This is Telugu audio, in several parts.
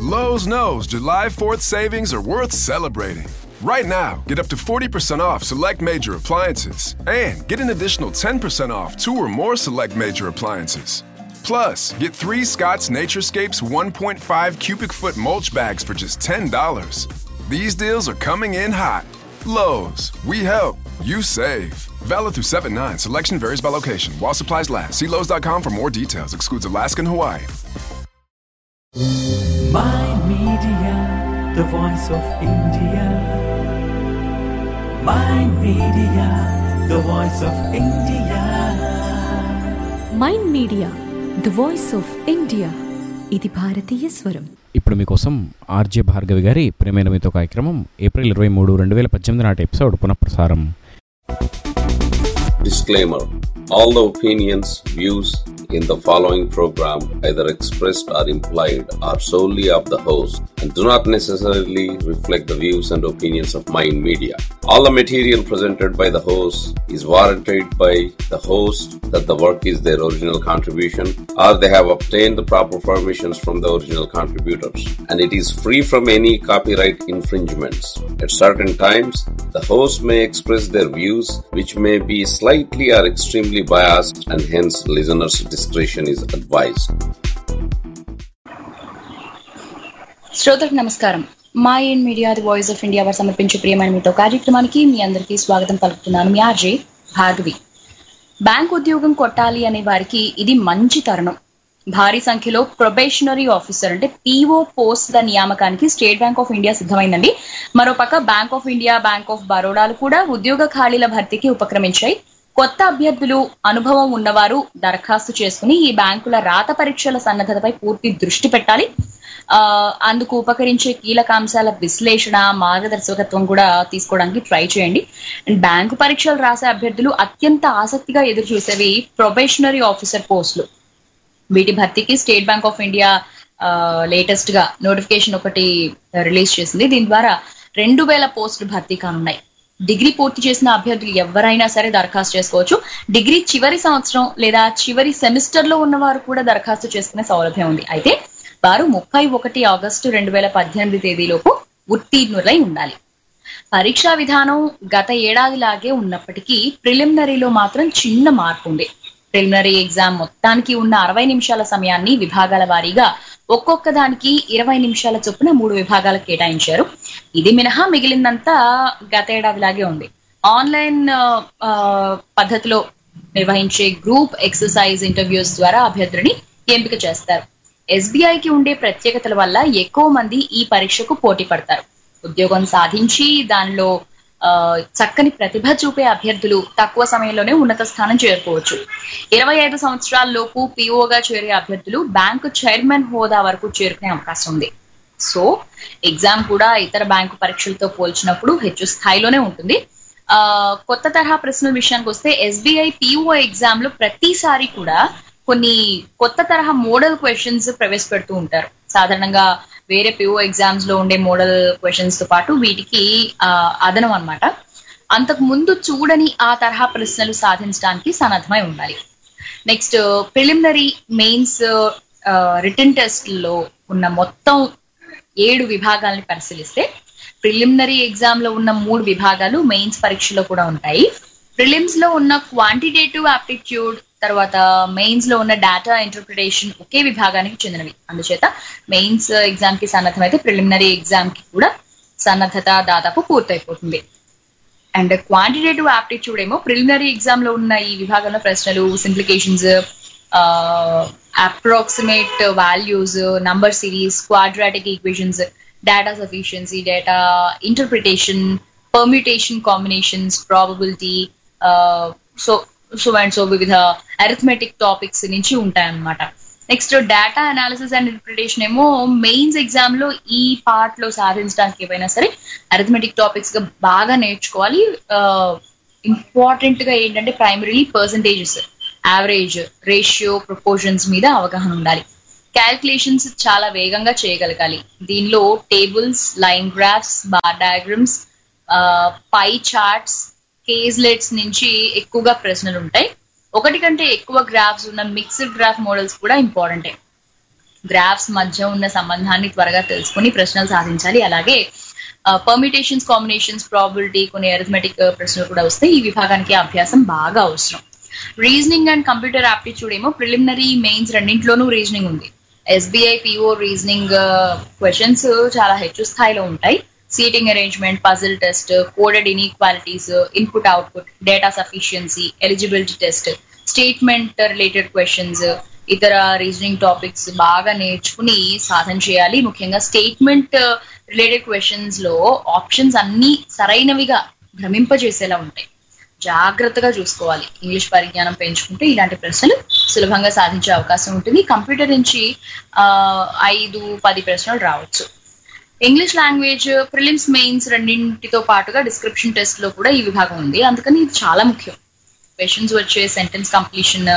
Lowe's knows July 4th savings are worth celebrating. Right now, get up to 40% off select major appliances and get an additional 10% off two or more select major appliances. Plus, get three Scott's Naturescapes 1.5 cubic foot mulch bags for just $10. These deals are coming in hot. Lowe's, we help, you save. Valid through 7 9. Selection varies by location. While supplies last, see Lowe's.com for more details. Excludes Alaska and Hawaii. My Media, the voice of India. My Media, the voice of India. Mind Media the voice of India ఇది భారతీయ స్వరం ఇప్పుడు మీకోసం ఆర్జే భార్గవి గారి ప్రేమైన మీతో కార్యక్రమం ఏప్రిల్ ఇరవై మూడు రెండు వేల పద్దెనిమిది నాటి ఎపిసోడ్ పునఃప్రసారం Disclaimer All the opinions, views in the following program, either expressed or implied, are solely of the host and do not necessarily reflect the views and opinions of Mind Media. All the material presented by the host is warranted by the host that the work is their original contribution or they have obtained the proper permissions from the original contributors and it is free from any copyright infringements. At certain times, the host may express their views which may be slightly or extremely biased and hence listeners' discretion is advised. శ్రోతలకు నమస్కారం Mind Media the voice of India వారు సమర్పించే ప్రియమైన మీతో కార్యక్రమానికి మీ అందరికీ స్వాగతం పలుకుతున్నాను మీ ఆర్జే భార్గవి బ్యాంక్ ఉద్యోగం కొట్టాలి అనే వారికి ఇది మంచి తరుణం భారీ సంఖ్యలో ప్రొబేషనరీ ఆఫీసర్ అంటే పీఓ పోస్టుల నియామకానికి స్టేట్ బ్యాంక్ ఆఫ్ ఇండియా సిద్ధమైందండి మరోపక్క Bank of India Bank of బరోడాలు కూడా ఉద్యోగ ఖాళీల భర్తీకి ఉపక్రమించాయి కొత్త అభ్యర్థులు అనుభవం ఉన్నవారు దరఖాస్తు చేసుకుని ఈ బ్యాంకుల రాత పరీక్షల సన్నద్ధతపై పూర్తి దృష్టి పెట్టాలి ఆ అందుకు ఉపకరించే కీలక అంశాల విశ్లేషణ మార్గదర్శకత్వం కూడా తీసుకోవడానికి ట్రై చేయండి అండ్ బ్యాంకు పరీక్షలు రాసే అభ్యర్థులు అత్యంత ఆసక్తిగా ఎదురు చూసేవి ప్రొబేషనరీ ఆఫీసర్ పోస్టులు వీటి భర్తీకి State Bank of India latest గా నోటిఫికేషన్ ఒకటి రిలీజ్ చేసింది దీని ద్వారా రెండు వేల పోస్టులు భర్తీ కానున్నాయి డిగ్రీ పూర్తి చేసిన అభ్యర్థులు ఎవరైనా సరే దరఖాస్తు చేసుకోవచ్చు డిగ్రీ చివరి సంవత్సరం లేదా చివరి సెమిస్టర్ లో ఉన్నవారు కూడా దరఖాస్తు చేసుకునే సౌలభ్యం ఉంది అయితే వారు ముప్పై ఒకటి ఆగస్టు రెండు వేల పద్దెనిమిది తేదీలోపు ఉత్తీర్ణులై ఉండాలి పరీక్షా విధానం గత ఏడాదిలాగే ఉన్నప్పటికీ ప్రిలిమినరీలో మాత్రం చిన్న మార్పు ఉంది ప్రిలిమినరీ ఎగ్జామ్ మొత్తానికి ఉన్న అరవై నిమిషాల సమయాన్ని విభాగాల వారీగా ఒక్కొక్క దానికి ఇరవై నిమిషాల చొప్పున మూడు విభాగాలకు కేటాయించారు ఇది మినహా మిగిలిందంతా గత ఏడాదిలాగే ఉంది ఆన్లైన్ ఆ, పద్ధతిలో నిర్వహించే గ్రూప్ ఎక్సర్సైజ్ ఇంటర్వ్యూస్ ద్వారా అభ్యర్థిని ఎంపిక చేస్తారు ఎస్బీఐకి ఉండే ప్రత్యేకతల వల్ల ఎక్కువ మంది ఈ పరీక్షకు పోటీ పడతారు ఉద్యోగం సాధించి దానిలో ఆ, చక్కని ప్రతిభ చూపే అభ్యర్థులు తక్కువ సమయంలోనే ఉన్నత స్థానం చేరుకోవచ్చు ఇరవై ఐదు సంవత్సరాల లోపు పిఓగా చేరే అభ్యర్థులు బ్యాంకు చైర్మన్ హోదా వరకు చేరుకునే అవకాశం ఉంది సో ఎగ్జామ్ కూడా ఇతర బ్యాంకు పరీక్షలతో పోల్చినప్పుడు హెచ్చు స్థాయిలోనే ఉంటుంది ఆ కొత్త తరహా ప్రశ్నల విషయానికి వస్తే ఎస్బీఐ పిఓ ఎగ్జామ్ లో ప్రతిసారి కూడా కొన్ని కొత్త తరహా మోడల్ క్వశ్చన్స్ ప్రవేశపెడుతూ ఉంటారు సాధారణంగా వేరే పిఓ ఎగ్జామ్స్ లో ఉండే మోడల్ క్వశ్చన్స్ తో పాటు వీటికి ఆ, అదనం అన్నమాట అంతకు ముందు చూడని ఆ తరహా ప్రశ్నలు సాధించడానికి సన్నద్ధమై ఉండాలి next preliminary mains written test లో ఉన్న మొత్తం ఏడు విభాగాల్ని పరిశీలిస్తే ప్రిలిమినరీ ఎగ్జామ్ లో ఉన్న మూడు విభాగాలు మెయిన్స్ పరీక్షలో కూడా ఉంటాయి ప్రిలిమ్స్ లో ఉన్న క్వాంటిటేటివ్ ఆప్టిట్యూడ్ తర్వాత మెయిన్స్ లో ఉన్న డేటా ఇంటర్ప్రిటేషన్ ఒకే విభాగానికి చెందినవి అందుచేత మెయిన్స్ ఎగ్జామ్ కి సన్నద్ధమైతే ప్రిలిమినరీ ఎగ్జామ్ కి కూడా సన్నద్ధత దాదాపు పూర్తయిపోతుంది అండ్ క్వాంటిటేటివ్ ఆప్టిట్యూడ్ ఏమో ప్రిలిమినరీ ఎగ్జామ్ లో ఉన్న ఈ విభాగంలో ప్రశ్నలు simplifications approximate values number series quadratic equations data sufficiency data interpretation permutation combinations probability so so and so వివిధ అరిథమెటిక్ టాపిక్స్ నుంచి ఉంటాయన్నమాట next data analysis and interpretation ఏమో మెయిన్స్ ఎగ్జామ్ లో ఈ పార్ట్ లో సాధించడానికి ఏవైనా సరే అరిథమెటిక్ టాపిక్స్ గా బాగా నేర్చుకోవాలి ఇంపార్టెంట్ గా ఏంటంటే primary percentages average ratio proportions మీద అవగాహన ఉండాలి క్యాల్కులేషన్స్ చాలా వేగంగా చేయగలగాలి దీనిలో tables line graphs bar diagrams pie charts caselets నుంచి ఎక్కువగా ప్రశ్నలు ఉంటాయి ఒకటి కంటే ఎక్కువ గ్రాఫ్స్ ఉన్న మిక్స్డ్ గ్రాఫ్ మోడల్స్ కూడా ఇంపార్టెంటే గ్రాఫ్స్ మధ్య ఉన్న సంబంధాన్ని త్వరగా తెలుసుకుని ప్రశ్నలు సాధించాలి అలాగే పర్మిటేషన్స్ కాంబినేషన్స్ ప్రాబిలిటీ కొన్ని అరిథమెటిక్ ప్రశ్నలు కూడా వస్తాయి ఈ విభాగానికి అభ్యాసం బాగా అవసరం రీజనింగ్ అండ్ కంప్యూటర్ ఆప్టిట్యూడ్ ఏమో ప్రిలిమినరీ మెయిన్స్ రెండింటిలోనూ రీజనింగ్ ఉంది ఎస్బీఐ పిఓ రీజనింగ్ క్వశ్చన్స్ చాలా హెచ్చు స్థాయిలో ఉంటాయి seating arrangement puzzle test coded inequalities input output data sufficiency eligibility test statement related questions ఇతర రీజనింగ్ టాపిక్స్ బాగా నేర్చుకుని సాధన చేయాలి ముఖ్యంగా స్టేట్మెంట్ రిలేటెడ్ క్వశ్చన్స్ లో ఆప్షన్స్ అన్ని సరైనవిగా భ్రమింపజేసేలా ఉంటాయి జాగ్రత్తగా చూసుకోవాలి ఇంగ్లీష్ పరిజ్ఞానం పెంచుకుంటే ఇలాంటి ప్రశ్నలు సులభంగా సాధించే అవకాశం ఉంటుంది కంప్యూటర్ నుంచి ఆ, ఐదు పది ప్రశ్నలు రావచ్చు ఇంగ్లీష్ లాంగ్వేజ్ ప్రిలిమ్స్ మెయిన్స్ రెండింటితో పాటుగా డిస్క్రిప్షన్ టెస్ట్ లో కూడా ఈ విభాగం ఉంది అందుకని ఇది చాలా ముఖ్యం క్వశ్చన్స్ వచ్చే sentence completion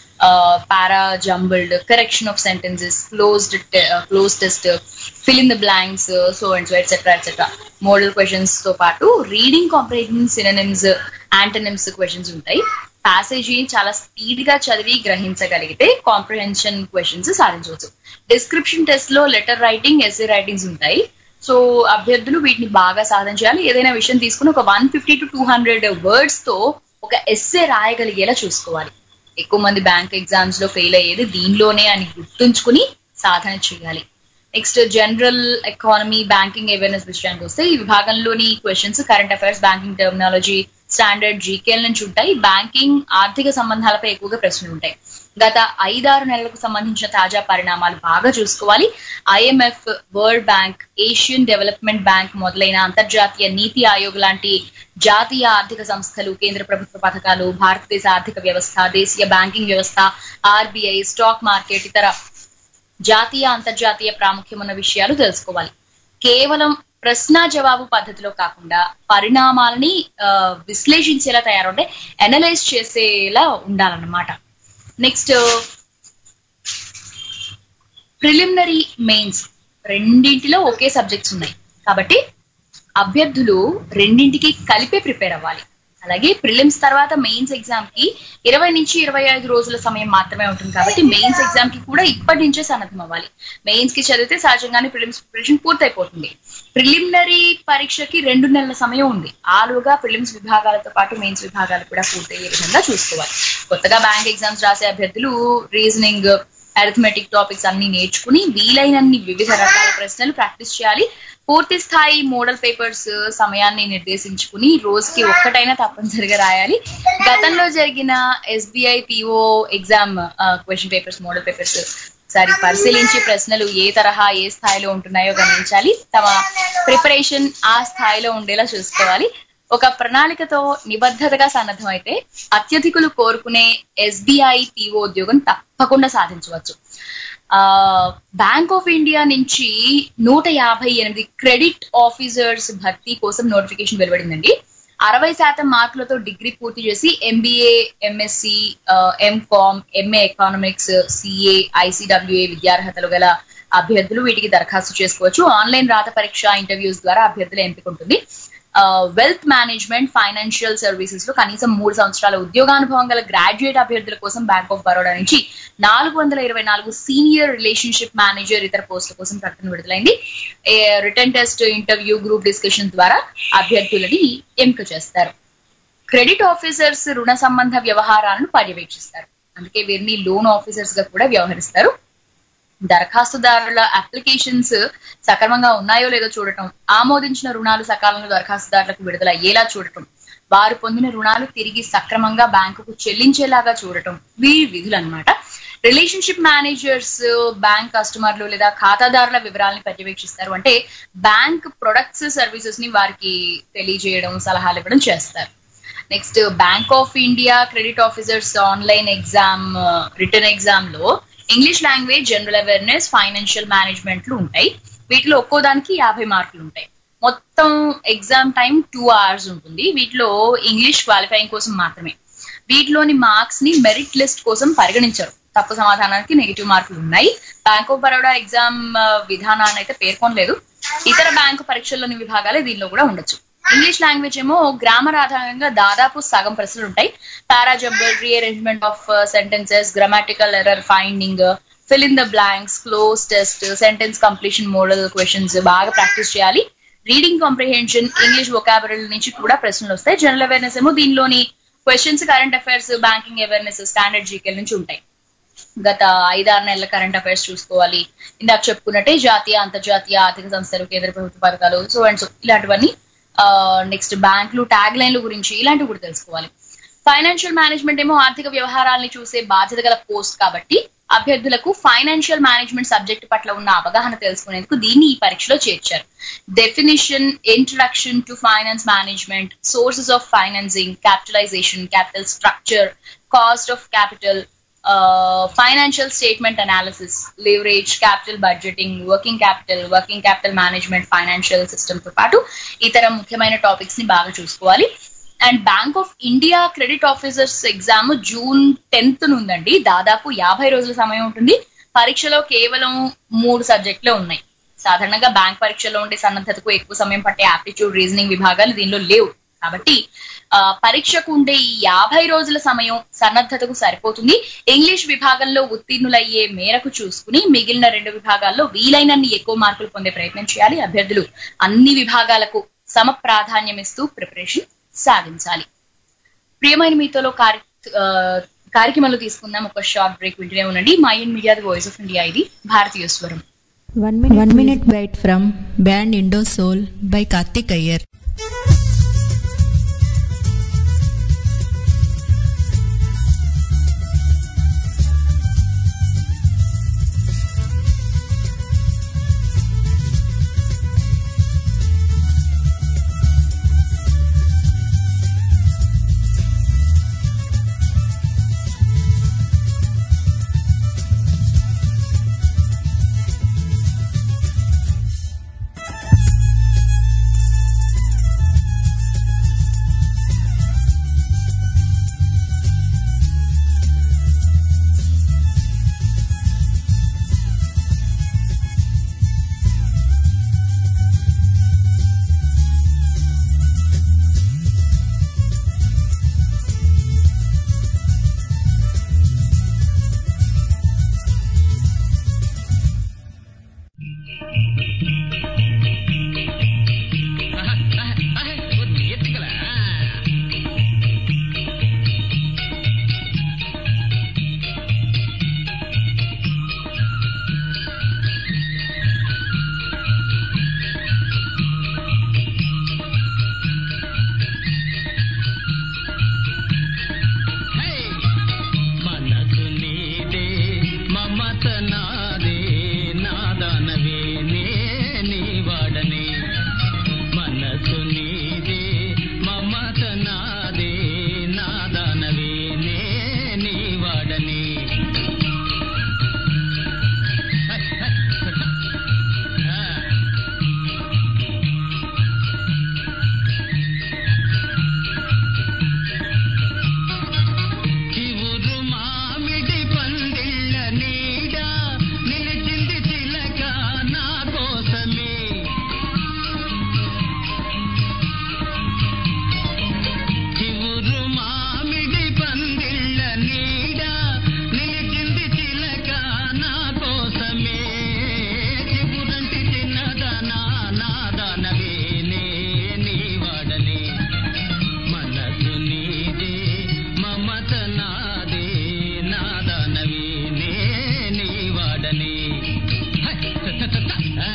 para jumbled correction of sentences closed cloze test fill in the blanks so and so et cetera et cetera model questions తో పాటు reading comprehension synonyms antonyms questions ఉంటాయి ప్యాసేజీ చాలా స్పీడ్ గా చదివి గ్రహించగలిగితే కాంప్రిహెన్షన్ క్వశ్చన్స్ సాధించవచ్చు డిస్క్రిప్షన్ టెస్ట్ లో లెటర్ రైటింగ్ ఎస్ఏ రైటింగ్స్ ఉంటాయి సో అభ్యర్థులు వీటిని బాగా సాధన చేయాలి ఏదైనా విషయం తీసుకుని ఒక one fifty to two hundred words తో ఒక ఎస్ఏ రాయగలిగేలా చూసుకోవాలి ఎక్కువ మంది బ్యాంక్ ఎగ్జామ్స్ లో ఫెయిల్ అయ్యేది దీనిలోనే అని గుర్తుంచుకుని సాధన చేయాలి next general economy banking awareness విషయానికి వస్తే ఈ విభాగంలోని questions current affairs banking terminology standard జీకేల నుంచి ఉంటాయి బ్యాంకింగ్ ఆర్థిక సంబంధాలపై ఎక్కువగా ప్రశ్నలు ఉంటాయి గత ఐదారు నెలలకు సంబంధించిన తాజా పరిణామాలు బాగా చూసుకోవాలి IMF World Bank Asian Development Bank మొదలైన అంతర్జాతీయ నీతి ఆయోగ్ లాంటి జాతీయ ఆర్థిక సంస్థలు కేంద్ర ప్రభుత్వ పథకాలు భారతదేశ ఆర్థిక వ్యవస్థ దేశీయ బ్యాంకింగ్ వ్యవస్థ ఆర్బీఐ స్టాక్ మార్కెట్ ఇతర జాతీయ అంతర్జాతీయ ప్రాముఖ్యం ఉన్న విషయాలు తెలుసుకోవాలి కేవలం ప్రశ్న జవాబు పద్ధతిలో కాకుండా పరిణామాలని ఆ, విశ్లేషించేలా తయారుంటే అనలైజ్ చేసేలా ఉండాలన్నమాట నెక్స్ట్ ప్రిలిమినరీ మెయిన్స్ రెండింటిలో ఒకే సబ్జెక్ట్స్ ఉన్నాయి కాబట్టి అభ్యర్థులు రెండింటికి కలిపే ప్రిపేర్ అవ్వాలి అలాగే ప్రిలిమ్స్ తర్వాత మెయిన్స్ ఎగ్జామ్ కి ఇరవై నుంచి ఇరవై ఐదు రోజుల సమయం మాత్రమే ఉంటుంది కాబట్టి మెయిన్స్ ఎగ్జామ్ కి కూడా ఇప్పటి నుంచే సన్నద్ధం అవ్వాలి మెయిన్స్ కి చదివితే సహజంగానే ప్రిలిమ్స్ ప్రిపరేషన్ పూర్తయిపోతుంది ప్రిలిమినరీ పరీక్షకి రెండు నెలల సమయం ఉంది ఆలుగా ప్రిలిమ్స్ విభాగాలతో పాటు మెయిన్స్ విభాగాలు కూడా పూర్తయ్యే విధంగా చూసుకోవాలి కొత్తగా బ్యాంక్ ఎగ్జామ్స్ రాసే అభ్యర్థులు రీజనింగ్ అరిథమెటిక్ టాపిక్స్ అన్ని నేర్చుకుని వీలైనన్ని వివిధ రకాల ప్రశ్నలు ప్రాక్టీస్ చేయాలి పూర్తి స్థాయి మోడల్ పేపర్స్ సమయాన్ని నిర్దేశించుకుని రోజుకి ఒక్కటైనా తప్పనిసరిగా రాయాలి గతంలో జరిగిన SBI PO exam question papers model papers ఒకసారి పరిశీలించి ప్రశ్నలు ఏ తరహా ఏ స్థాయిలో ఉంటున్నాయో గమనించాలి తమ ప్రిపరేషన్ ఆ స్థాయిలో ఉండేలా చూసుకోవాలి ఒక ప్రణాళికతో నిబద్ధతగా సన్నద్ధం అయితే అత్యధికులు కోరుకునే ఎస్బీఐ పిఓ ఉద్యోగం తప్పకుండా సాధించవచ్చు ఆ బ్యాంక్ ఆఫ్ ఇండియా నుంచి నూట యాభై ఎనిమిది క్రెడిట్ ఆఫీసర్స్ భర్తీ కోసం నోటిఫికేషన్ వెలువడిందండి అరవై శాతం మార్కులతో డిగ్రీ పూర్తి చేసి MBA MSc MCom MA economics CA ICWA విద్యార్హతలు గల అభ్యర్థులు వీటికి దరఖాస్తు చేసుకోవచ్చు ఆన్లైన్ రాత పరీక్ష ఇంటర్వ్యూస్ ద్వారా అభ్యర్థుల ఎంపిక ఉంటుంది వెల్త్ మేనేజ్మెంట్ ఫైనాన్షియల్ సర్వీసెస్ లో కనీసం మూడు సంవత్సరాల ఉద్యోగానుభవం గల గ్రాడ్యుయేట్ అభ్యర్థుల కోసం బ్యాంక్ ఆఫ్ బరోడా నుంచి నాలుగు వందల ఇరవై నాలుగు సీనియర్ రిలేషన్షిప్ మేనేజర్ ఇతర పోస్టుల కోసం ప్రకటన విడుదలైంది written test interview group discussion ద్వారా అభ్యర్థులని ఎంపిక చేస్తారు క్రెడిట్ ఆఫీసర్స్ రుణ సంబంధ వ్యవహారాలను పర్యవేక్షిస్తారు అందుకే వీరిని లోన్ ఆఫీసర్స్ గా కూడా వ్యవహరిస్తారు దరఖాస్తుదారుల అప్లికేషన్స్ సక్రమంగా ఉన్నాయో లేదో చూడటం ఆమోదించిన రుణాలు సకాలంలో దరఖాస్తుదారులకు విడుదల అయ్యేలా చూడటం వారు పొందిన రుణాలు తిరిగి సక్రమంగా బ్యాంకుకు చెల్లించేలాగా చూడటం వీరి విధులు అనమాట రిలేషన్షిప్ మేనేజర్స్ బ్యాంక్ కస్టమర్లు లేదా ఖాతాదారుల వివరాలను పర్యవేక్షిస్తారు అంటే బ్యాంక్ ప్రొడక్ట్స్ సర్వీసెస్ ని వారికి తెలియజేయడం సలహాలు ఇవ్వడం చేస్తారు next Bank of India credit officers online exam written exam లో English language general awareness financial management లు ఉంటాయి వీటిలో ఒక్కో దానికి యాభై మార్కులు ఉంటాయి మొత్తం ఎగ్జామ్ టైం టూ అవర్స్ ఉంటుంది వీటిలో ఇంగ్లీష్ క్వాలిఫైయింగ్ కోసం మాత్రమే వీటిలోని మార్క్స్ ని మెరిట్ లిస్ట్ కోసం పరిగణించరు తప్పు సమాధానానికి నెగిటివ్ మార్కులు ఉన్నాయి బ్యాంక్ ఆఫ్ బరోడా ఎగ్జామ్ విధానాన్ని అయితే పేర్కొనలేదు ఇతర బ్యాంకు పరీక్షల్లోని విభాగాలే దీనిలో కూడా ఉండొచ్చు ఇంగ్లీష్ లాంగ్వేజ్ ఏమో గ్రామర్ ఆధారంగా దాదాపు సగం ప్రశ్నలు ఉంటాయి para jumble rearrangement of sentences grammatical error finding fill in the blanks cloze test sentence completion model questions బాగా ప్రాక్టీస్ చేయాలి రీడింగ్ కాంప్రిహెన్షన్ ఇంగ్లీష్ వొకాబులరీ నుంచి కూడా ప్రశ్నలు వస్తాయి జనరల్ అవేర్నెస్ ఏమో దీనిలోని questions current affairs banking awareness standard జీకెల్ నుంచి ఉంటాయి గత ఐదారు నెలల కరెంట్ అఫైర్స్ చూసుకోవాలి ఇందాక చెప్పుకున్నట్టే జాతీయ అంతర్జాతీయ ఆర్థిక సంస్థలు కేంద్ర ప్రభుత్వ పథకాలు సో అండ్ సో ఇలాంటివన్నీ నెక్స్ట్ బ్యాంకులు ట్యాగ్ లైన్ల గురించి ఇలాంటివి కూడా తెలుసుకోవాలి ఫైనాన్షియల్ మేనేజ్మెంట్ ఏమో ఆర్థిక వ్యవహారాల్ని చూసే బాధ్యత గల పోస్ట్ కాబట్టి అభ్యర్థులకు ఫైనాన్షియల్ మేనేజ్మెంట్ సబ్జెక్ట్ పట్ల ఉన్న అవగాహన తెలుసుకునేందుకు దీన్ని ఈ పరీక్షలో చేర్చారు definition introduction to finance management sources of financing capitalization capital structure cost of capital financial statement analysis leverage capital budgeting working capital working capital management financial system తో పాటు ఇతర ముఖ్యమైన టాపిక్స్ ని బాగా చూసుకోవాలి and Bank of India credit officers exam June tenth నుందండి దాదాపు యాభై రోజుల సమయం ఉంటుంది పరీక్షలో కేవలం మూడు సబ్జెక్టులే ఉన్నాయి సాధారణంగా బ్యాంక్ పరీక్షలో ఉండే సన్నద్ధతకు ఎక్కువ సమయం పట్టే ఆప్టిట్యూడ్ రీజనింగ్ విభాగాలు దీనిలో లేవు కాబట్టి ఆ, పరీక్షకు ఉండే ఈ యాభై రోజుల సమయం సన్నద్ధతకు సరిపోతుంది ఇంగ్లీష్ విభాగంలో ఉత్తీర్ణులయ్యే మేరకు చూసుకుని మిగిలిన రెండు విభాగాల్లో వీలైనన్ని ఎక్కువ మార్కులు పొందే ప్రయత్నం చేయాలి అభ్యర్థులు అన్ని విభాగాలకు సమ ప్రాధాన్యం ఇస్తూ ప్రిపరేషన్ సాగించాలి ప్రియమైన మీతోలో కార్య ఆ, కార్యక్రమంలో తీసుకుందాం ఒక షార్ట్ బ్రేక్ వింటూనే ఉండండి Mind Media the voice of India ఇది భారతీయ స్వరం One minute, One minute wait from band Indo Soul by Karthik Iyer. మనసు నీదే మమత నాదే నాదనవే నే నీ వాడనే మనసు నీదే మమత నాదే నాదనవే నే నీ వాడనే హై, హై, ఆ. చివురు మామిడి పందిళ్ళ నీడ నిలిచింది చిలక నా కోసమే చివురు మామిడి పందిళ్ళ నీడ నిలిచింది చిలక నా కోసమే చివురంటి చిన్నదనా నాదనవే నే నీ వాడనే మనసు నీదే మమత నాదే నాదనవే నే నీ వాడనే హై, ట, ట, ట, ట, ఆ.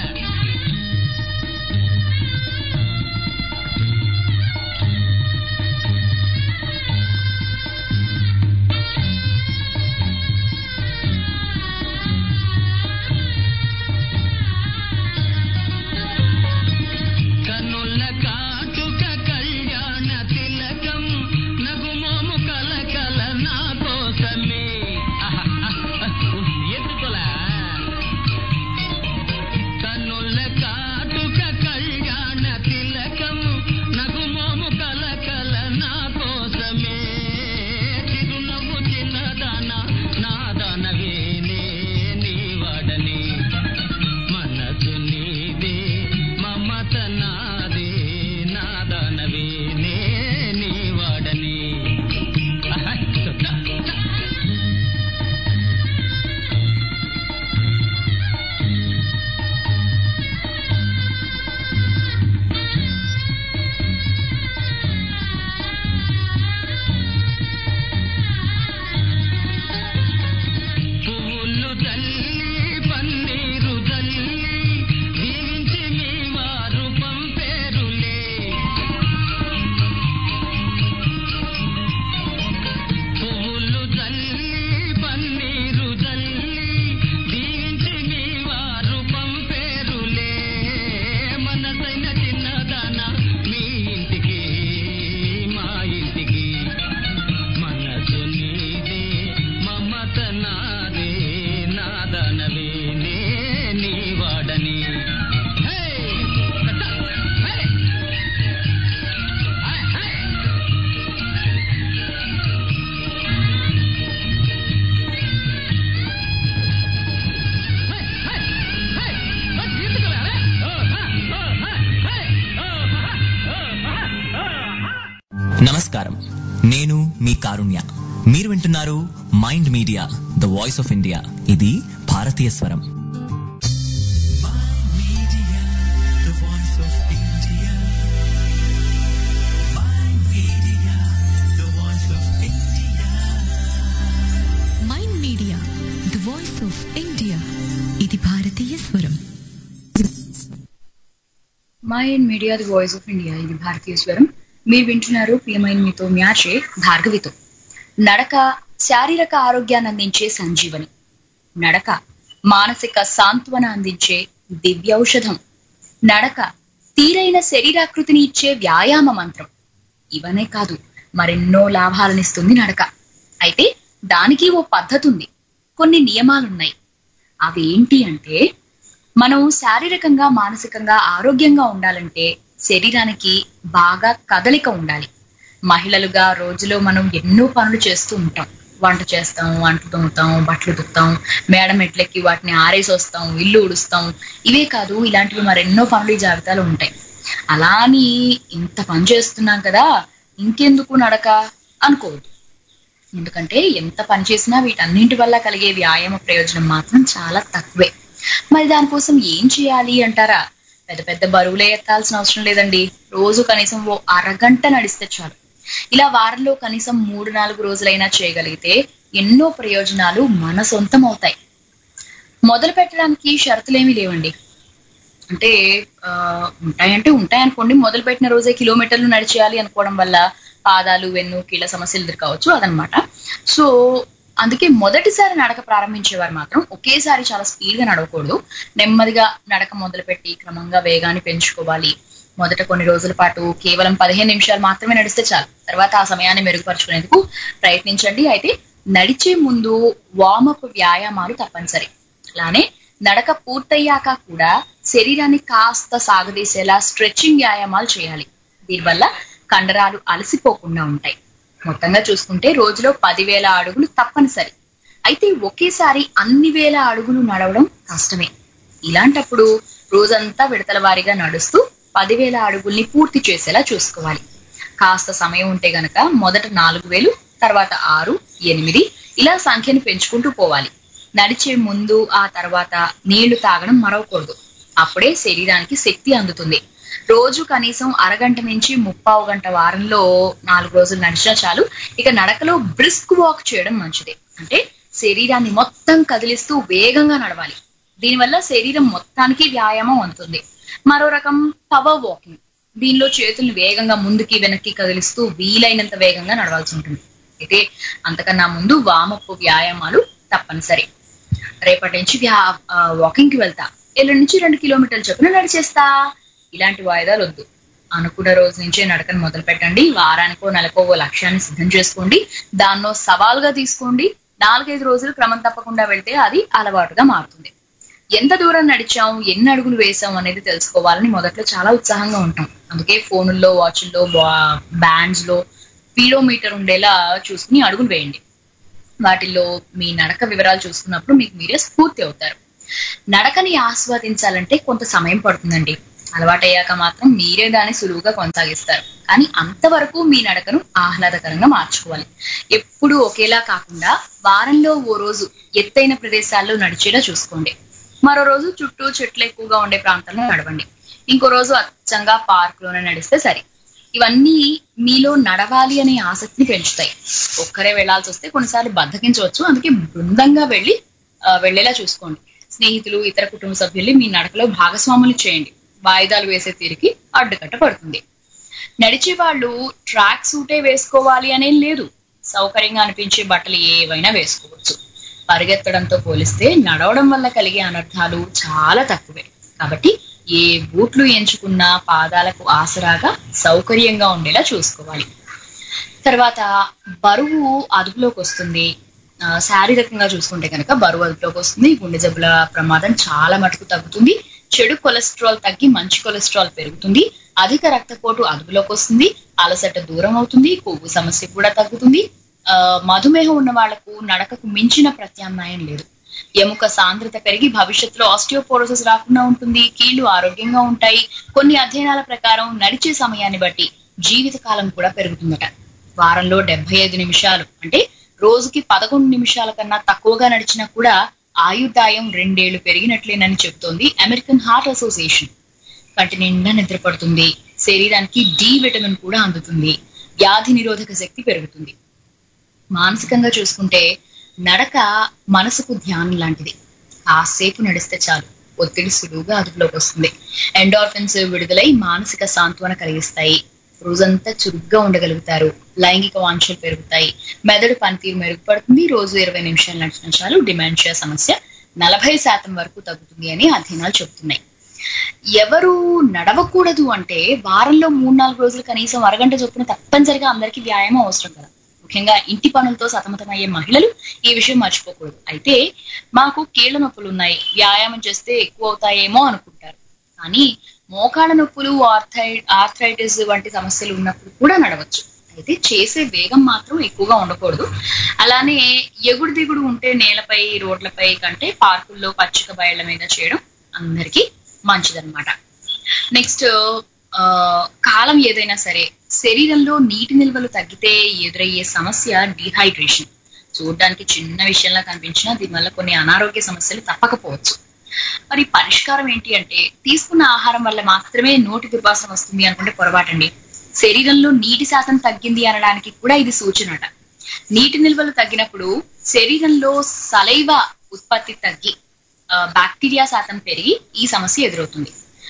కనుల కాటుక కళ్యాణ తిలకం నగుమోము కలకల నా కోసమే ఆహా, ఆహా, ఎందుకులా కను పోసని హే! కచ్చా! హే! హే! హే! నమస్కారం నేను మీ కారుణ్య మీరు వింటున్నారు Mind Media the voice of India ఇది భారతీయ స్వరం Mind Media the voice of India ఇది భారతీయ స్వరం Mind Media the voice of India ఇది భారతీయ స్వరం మీరు వింటున్నారు ప్రియమైన మీతో మ్యాచే భార్గవితో నడక శారీరక ఆరోగ్యాన్ని అందించే సంజీవని నడక మానసిక సాంత్వన అందించే దివ్యౌషధం నడక తీరైన శరీరాకృతిని ఇచ్చే వ్యాయామ మంత్రం ఇవనే కాదు మరెన్నో లాభాలనిస్తుంది నడక అయితే దానికి ఓ పద్ధతి ఉంది కొన్ని నియమాలున్నాయి అవి ఏంటి అంటే మనం శారీరకంగా మానసికంగా ఆరోగ్యంగా ఉండాలంటే శరీరానికి బాగా కదలిక ఉండాలి మహిళలుగా రోజులో మనం ఎన్నో పనులు చేస్తూ ఉంటాం వంట చేస్తాం వంటలు తోముతాం బట్టలు తుక్తాం మేడ మెట్లెక్కి వాటిని ఆరేసి వస్తాం ఇల్లు ఉడుస్తాం ఇవే కాదు ఇలాంటివి మరెన్నో పనులు ఈ జాబితాలో ఉంటాయి అలా అని ఇంత పని చేస్తున్నాం కదా ఇంకెందుకు నడక అనుకోవద్దు ఎందుకంటే ఎంత పని చేసినా వీటన్నింటి వల్ల కలిగే వ్యాయామ ప్రయోజనం మాత్రం చాలా తక్కువే మరి దానికోసం ఏం చేయాలి అంటారా పెద్ద పెద్ద బరువులే ఎత్తాల్సిన అవసరం లేదండి రోజు కనీసం ఓ అరగంట నడిస్తే చాలు ఇలా వారంలో కనీసం మూడు నాలుగు రోజులైనా చేయగలిగితే ఎన్నో ప్రయోజనాలు మన సొంతం అవుతాయి మొదలు పెట్టడానికి షరతులేమీ లేవండి అంటే ఆ, ఉంటాయంటే ఉంటాయనుకోండి మొదలు పెట్టిన రోజే కిలోమీటర్లు నడిచేయాలి అనుకోవడం వల్ల పాదాలు వెన్ను కీళ్ళ సమస్యలు ఎదుర్కోవచ్చు అదనమాట సో అందుకే మొదటిసారి నడక ప్రారంభించేవారు మాత్రం ఒకేసారి చాలా స్పీడ్ గా నడవకూడదు నెమ్మదిగా నడక మొదలుపెట్టి క్రమంగా వేగాన్ని పెంచుకోవాలి మొదట కొన్ని రోజుల పాటు కేవలం పదిహేను నిమిషాలు మాత్రమే నడిస్తే చాలు తర్వాత ఆ సమయాన్ని మెరుగుపరుచుకునేందుకు ప్రయత్నించండి అయితే నడిచే ముందు వామప్ వ్యాయామాలు తప్పనిసరి అలానే నడక పూర్తయ్యాక కూడా శరీరాన్ని కాస్త సాగదీసేలా స్ట్రెచ్చింగ్ వ్యాయామాలు చేయాలి దీనివల్ల కండరాలు అలసిపోకుండా ఉంటాయి మొత్తంగా చూసుకుంటే రోజులో పదివేల అడుగులు తప్పనిసరి అయితే ఒకేసారి అన్ని వేల అడుగులు నడవడం కష్టమే ఇలాంటప్పుడు రోజంతా విడతల వారీగా నడుస్తూ పదివేల అడుగుల్ని పూర్తి చేసేలా చూసుకోవాలి కాస్త సమయం ఉంటే గనక మొదట నాలుగు వేలు తర్వాత ఆరు ఎనిమిది ఇలా సంఖ్యను పెంచుకుంటూ పోవాలి నడిచే ముందు ఆ తర్వాత నీళ్లు తాగడం మరవకూడదు అప్పుడే శరీరానికి శక్తి అందుతుంది రోజు కనీసం అరగంట నుంచి ముప్పావు గంట వారంలో నాలుగు రోజులు నడిచినా చాలు ఇక నడకలో బ్రిస్క్ వాక్ చేయడం మంచిది అంటే శరీరాన్ని మొత్తం కదిలిస్తూ వేగంగా నడవాలి దీనివల్ల శరీరం మొత్తానికి వ్యాయామం అందుతుంది మరో రకం పవర్ వాకింగ్ దీనిలో చేతుల్ని వేగంగా ముందుకి వెనక్కి కదిలిస్తూ వీలైనంత వేగంగా నడవాల్సి ఉంటుంది అయితే అంతకన్నా ముందు వామపు వ్యాయామాలు తప్పనిసరి రేపటి నుంచి వ్యా వాకింగ్ కి వెళ్తా ఎల్లుండి నుంచి రెండు కిలోమీటర్ల చొప్పున నడిచేస్తా ఇలాంటి వాయిదాలు వద్దు అనుకున్న రోజు నుంచే నడకను మొదలు పెట్టండి వారానికో నెలకో ఓ లక్ష్యాన్ని సిద్ధం చేసుకోండి దాన్నో సవాల్గా తీసుకోండి నాలుగైదు రోజులు క్రమం తప్పకుండా వెళ్తే అది అలవాటుగా మారుతుంది ఎంత దూరం నడిచాం ఎన్ని అడుగులు వేసాం అనేది తెలుసుకోవాలని మొదట్లో చాలా ఉత్సాహంగా ఉంటాం అందుకే ఫోనుల్లో వాచ్ల్లో బ్యాండ్స్ లో స్పీడోమీటర్ ఉండేలా చూసుకుని అడుగులు వేయండి వాటిల్లో మీ నడక వివరాలు చూసుకున్నప్పుడు మీకు మీరే స్ఫూర్తి అవుతారు నడకని ఆస్వాదించాలంటే కొంత సమయం పడుతుందండి అలవాటయ్యాక మాత్రం మీరే దాన్ని సులువుగా కొనసాగిస్తారు కానీ అంతవరకు మీ నడకను ఆహ్లాదకరంగా మార్చుకోవాలి ఎప్పుడూ ఒకేలా కాకుండా వారంలో ఓ రోజు ఎత్తైన ప్రదేశాల్లో నడిచేలా చూసుకోండి మరో రోజు చుట్టూ చెట్లు ఎక్కువగా ఉండే ప్రాంతంలో నడవండి ఇంకో రోజు అచ్చంగా పార్క్ లోనే నడిస్తే సరి ఇవన్నీ మీలో నడవాలి అనే ఆసక్తిని పెంచుతాయి ఒక్కరే వెళ్లాల్సి వస్తే కొన్నిసార్లు బద్దకించవచ్చు అందుకే బృందంగా వెళ్ళి ఆ, వెళ్ళేలా చూసుకోండి స్నేహితులు ఇతర కుటుంబ సభ్యుల్ని మీ నడకలో భాగస్వాములు చేయండి వాయిదాలు వేసే తీరికి అడ్డుకట్ట పడుతుంది నడిచే వాళ్ళు ట్రాక్ సూటే వేసుకోవాలి అనేం లేదు సౌకర్యంగా అనిపించే బట్టలు ఏవైనా వేసుకోవచ్చు పరిగెత్తడంతో పోలిస్తే నడవడం వల్ల కలిగే అనర్థాలు చాలా తక్కువే కాబట్టి ఏ బూట్లు ఎంచుకున్నా పాదాలకు ఆసరాగా సౌకర్యంగా ఉండేలా చూసుకోవాలి తర్వాత బరువు అదుపులోకి వస్తుంది ఆ, శారీరకంగా చూసుకుంటే కనుక బరువు అదుపులోకి వస్తుంది గుండె జబ్బుల ప్రమాదం చాలా మటుకు తగ్గుతుంది చెడు కొలెస్ట్రాల్ తగ్గి మంచి కొలెస్ట్రాల్ పెరుగుతుంది అధిక రక్తపోటు అదుపులోకి వస్తుంది అలసట దూరం అవుతుంది కొవ్వు సమస్య కూడా తగ్గుతుంది ఆ, మధుమేహం ఉన్న వాళ్లకు నడకకు మించిన ప్రత్యామ్నాయం లేదు ఎముక సాంద్రత పెరిగి భవిష్యత్తులో ఆస్టియోపోరోసిస్ రాకుండా ఉంటుంది కీళ్లు ఆరోగ్యంగా ఉంటాయి కొన్ని అధ్యయనాల ప్రకారం నడిచే సమయాన్ని బట్టి జీవితకాలం కూడా పెరుగుతుందట వారంలో డెబ్బై ఐదు నిమిషాలు అంటే రోజుకి పదకొండు నిమిషాల కన్నా తక్కువగా నడిచినా కూడా ఆయుర్దాయం రెండేళ్లు పెరిగినట్లేనని చెబుతోంది అమెరికన్ హార్ట్ అసోసియేషన్ కంటి నిండా నిద్రపడుతుంది శరీరానికి డి విటమిన్ కూడా అందుతుంది వ్యాధి నిరోధక శక్తి పెరుగుతుంది మానసికంగా చూసుకుంటే నడక మనసుకు ధ్యానం లాంటిది కాసేపు నడిస్తే చాలు ఒత్తిడి సులువుగా అదుపులోకి వస్తుంది ఎండార్ఫిన్స్ విడుదలై మానసిక సాంత్వన కలిగిస్తాయి రోజంతా చురుగ్గా ఉండగలుగుతారు లైంగిక వాంఛలు పెరుగుతాయి మెదడు పనితీరు మెరుగుపడుతుంది రోజు ఇరవై నిమిషాలు నడిచిన చాలు డిమెన్షియా సమస్య నలభై శాతం వరకు తగ్గుతుంది అని అధ్యయనాలు చెబుతున్నాయి ఎవరు నడవకూడదు అంటే వారంలో మూడు నాలుగు రోజులు కనీసం అరగంట చొప్పున తప్పనిసరిగా అందరికీ వ్యాయామం అవసరం కదా ముఖ్యంగా ఇంటి పనులతో సతమతమయ్యే మహిళలు ఈ విషయం మర్చిపోకూడదు అయితే మాకు కీళ్ల నొప్పులు ఉన్నాయి వ్యాయామం చేస్తే ఎక్కువ అవుతాయేమో అనుకుంటారు కానీ మోకాళ్ళ నొప్పులు ఆర్థై ఆర్థరైటిస్ వంటి సమస్యలు ఉన్నప్పుడు కూడా నడవచ్చు అయితే చేసే వేగం మాత్రం ఎక్కువగా ఉండకూడదు అలానే ఎగుడు దిగుడు ఉంటే నేలపై రోడ్లపై కంటే పార్కుల్లో పచ్చిక బయళ్ల మీద చేయడం అందరికీ మంచిదన్నమాట నెక్స్ట్ ఆ, కాలం ఏదైనా సరే శరీరంలో నీటి నిల్వలు తగ్గితే ఎదురయ్యే సమస్య డిహైడ్రేషన్ చూడడానికి చిన్న విషయంలా కనిపించినా దీనివల్ల కొన్ని అనారోగ్య సమస్యలు తప్పకపోవచ్చు మరి పరిష్కారం ఏంటి అంటే తీసుకున్న ఆహారం వల్ల మాత్రమే నోటి దుర్వాసన వస్తుంది అనుకుంటే పొరపాటండి శరీరంలో నీటి శాతం తగ్గింది అనడానికి కూడా ఇది సూచనట నీటి నిల్వలు తగ్గినప్పుడు శరీరంలో సలైవ ఉత్పత్తి తగ్గి ఆ, బ్యాక్టీరియా శాతం పెరిగి ఈ సమస్య ఎదురవుతుంది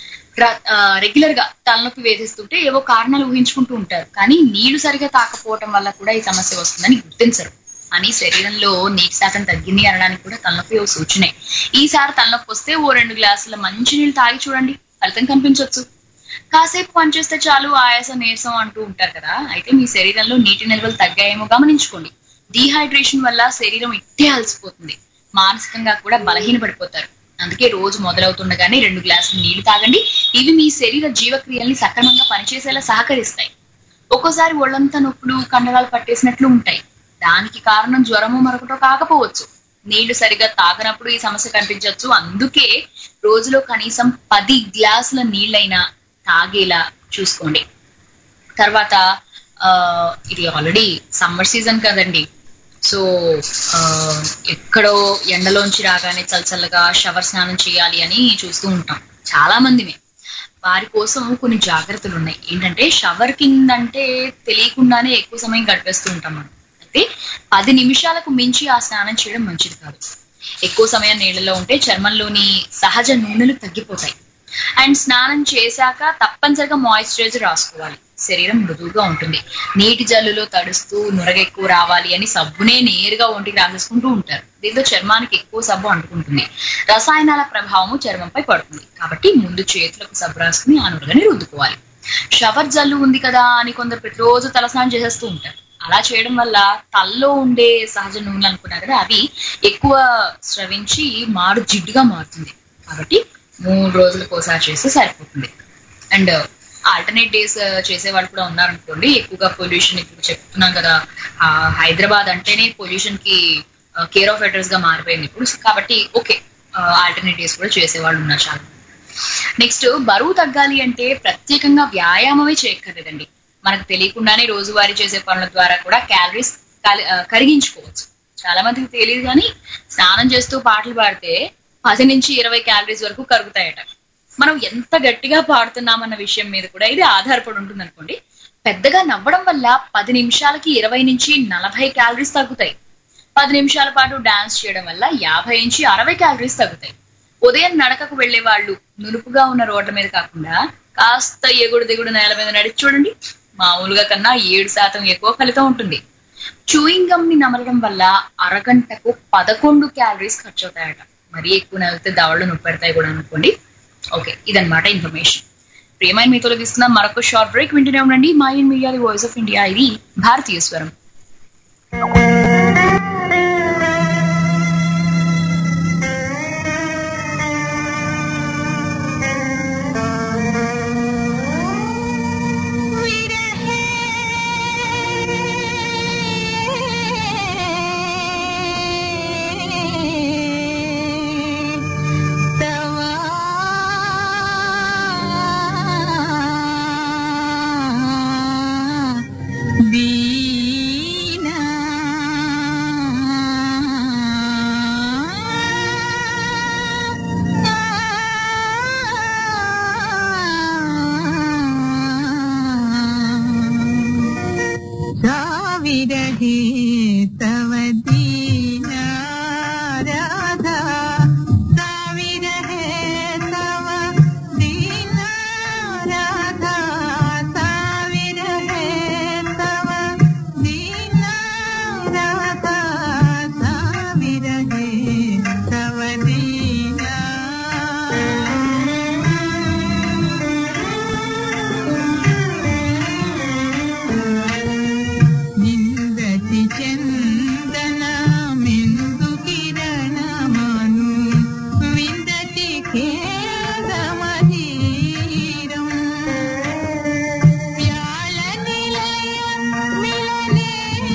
రెగ్యులర్ గా తలనొప్పి వేధిస్తుంటే ఏవో కారణాలు ఊహించుకుంటూ ఉంటారు కానీ నీళ్లు సరిగా తాకపోవటం వల్ల కూడా ఈ సమస్య వస్తుందని గుర్తించరు అని శరీరంలో నీటి శాతం తగ్గింది అనడానికి కూడా తలనొప్పి ఓ సూచనే ఈసారి తలనొప్పి వస్తే ఓ రెండు గ్లాసుల మంచి నీళ్ళు తాగి చూడండి ఫలితం కనిపించవచ్చు కాసేపు పనిచేస్తే చాలు ఆయాసం నీరసం అంటూ ఉంటారు కదా అయితే మీ శరీరంలో నీటి నిల్వలు తగ్గాయేమో గమనించుకోండి డీహైడ్రేషన్ వల్ల శరీరం ఇట్టే అలసిపోతుంది మానసికంగా కూడా బలహీనపడిపోతారు అందుకే రోజు మొదలవుతుండగానే రెండు గ్లాసులు నీళ్లు తాగండి ఇవి మీ శరీర జీవక్రియల్ని సక్రమంగా పనిచేసేలా సహకరిస్తాయి ఒక్కోసారి ఒళ్ళంతా నొప్పులు కండరాలు పట్టేసినట్లు ఉంటాయి దానికి కారణం జ్వరము మరొకటో కాకపోవచ్చు నీళ్లు సరిగా తాగనప్పుడు ఈ సమస్య కనిపించవచ్చు అందుకే రోజులో కనీసం పది గ్లాసుల నీళ్ళైనా తాగేలా చూసుకోండి తర్వాత ఆ, ఇది ఆల్రెడీ సమ్మర్ సీజన్ కదండి సో ఆ, ఎక్కడో ఎండలోంచి రాగానే చల్లచల్లగా షవర్ స్నానం చేయాలి అని చూస్తూ ఉంటాం చాలా మందిమే వారి కోసం కొన్ని జాగ్రత్తలు ఉన్నాయి ఏంటంటే షవర్ కిందంటే తెలియకుండానే ఎక్కువ సమయం గడిపేస్తూ ఉంటాం మనం అయితే పది నిమిషాలకు మించి ఆ స్నానం చేయడం మంచిది కాదు ఎక్కువ సమయం నీళ్ళలో ఉంటే చర్మంలోని సహజ నూనెలు తగ్గిపోతాయి అండ్ స్నానం చేశాక తప్పనిసరిగా మాయిశ్చరైజర్ రాసుకోవాలి శరీరం మృదువుగా ఉంటుంది నీటి జల్లులో తడుస్తూ నురగ ఎక్కువ రావాలి అని సబ్బునే నేరుగా ఒంటికి రాసేసుకుంటూ ఉంటారు దీంతో చర్మానికి ఎక్కువ సబ్బు అంటుకుంటుంది రసాయనాల ప్రభావము చర్మంపై పడుతుంది కాబట్టి ముందు చేతులకు సబ్బు రాసుకుని ఆ నురగని రుద్దుకోవాలి షవర్ జల్లు ఉంది కదా అని కొందరు ప్రతిరోజు తలస్నానం చేసేస్తూ ఉంటారు అలా చేయడం వల్ల తల్లో ఉండే సహజ నూనెలు అనుకున్నారు కదా అవి ఎక్కువ స్రవించి మాడు జిడ్డుగా మారుతుంది కాబట్టి మూడు రోజులకు ఒకసారి చేస్తే సరిపోతుంది అండ్ ఆల్టర్నేట్ డేస్ చేసే వాళ్ళు కూడా ఉన్నారనుకోండి ఎక్కువగా పొల్యూషన్ ఇప్పుడు చెప్తున్నాం కదా ఆ, హైదరాబాద్ అంటేనే పొల్యూషన్ కి కేర్ ఆఫ్ అడ్రస్ గా మారిపోయింది ఇప్పుడు కాబట్టి ఓకే ఆల్టర్నేట్ డేస్ కూడా చేసే వాళ్ళు ఉన్నారు చాలా నెక్స్ట్ బరువు తగ్గాలి అంటే ప్రత్యేకంగా వ్యాయామమే చేయక్కర్లేదండి మనకు తెలియకుండానే రోజువారీ చేసే పనుల ద్వారా కూడా క్యాలరీస్ కరిగించుకోవచ్చు చాలా మందికి తెలియదు కానీ స్నానం చేస్తూ పాటలు పాడితే పది నుంచి ఇరవై క్యాలరీస్ వరకు కరుగుతాయట మనం ఎంత గట్టిగా పాడుతున్నామన్న విషయం మీద కూడా ఇది ఆధారపడి ఉంటుంది అనుకోండి పెద్దగా నవ్వడం వల్ల పది నిమిషాలకి ఇరవై నుంచి నలభై క్యాలరీస్ తగ్గుతాయి పది నిమిషాల పాటు డాన్స్ చేయడం వల్ల యాభై నుంచి అరవై క్యాలరీస్ తగ్గుతాయి ఉదయం నడకకు వెళ్లే వాళ్ళు నునుపుగా ఉన్న రోడ్ల మీద కాకుండా కాస్త ఎగుడు దిగుడు నేల మీద నడిచి చూడండి మామూలుగా కన్నా ఏడు శాతం ఎక్కువ ఫలితం ఉంటుంది చూయింగ్ గమ్ ని నమలడం వల్ల అరగంటకు పదకొండు క్యాలరీస్ ఖర్చు అవుతాయట మరీ ఎక్కువ నవ్వితే దవళ్ళు నొప్పి పెడతాయి కూడా అనుకోండి ఓకే ఇదన్నమాట ఇన్ఫర్మేషన్ ప్రియమైన మీతో తీసుకున్న మరొక షార్ట్ బ్రేక్ వింటూనే ఉండండి Mind Media the voice of India ఇది భారతీయ స్వరం विरहे तव दीना राधा सा विरहे तव दीना राधा सा विरहे तव दीना राधा सा विरहे तव दीना నిందతి చందన మెందు కిరణమను విందతి ఖేదమధీరం వ్యాళ నిలయ మిలనే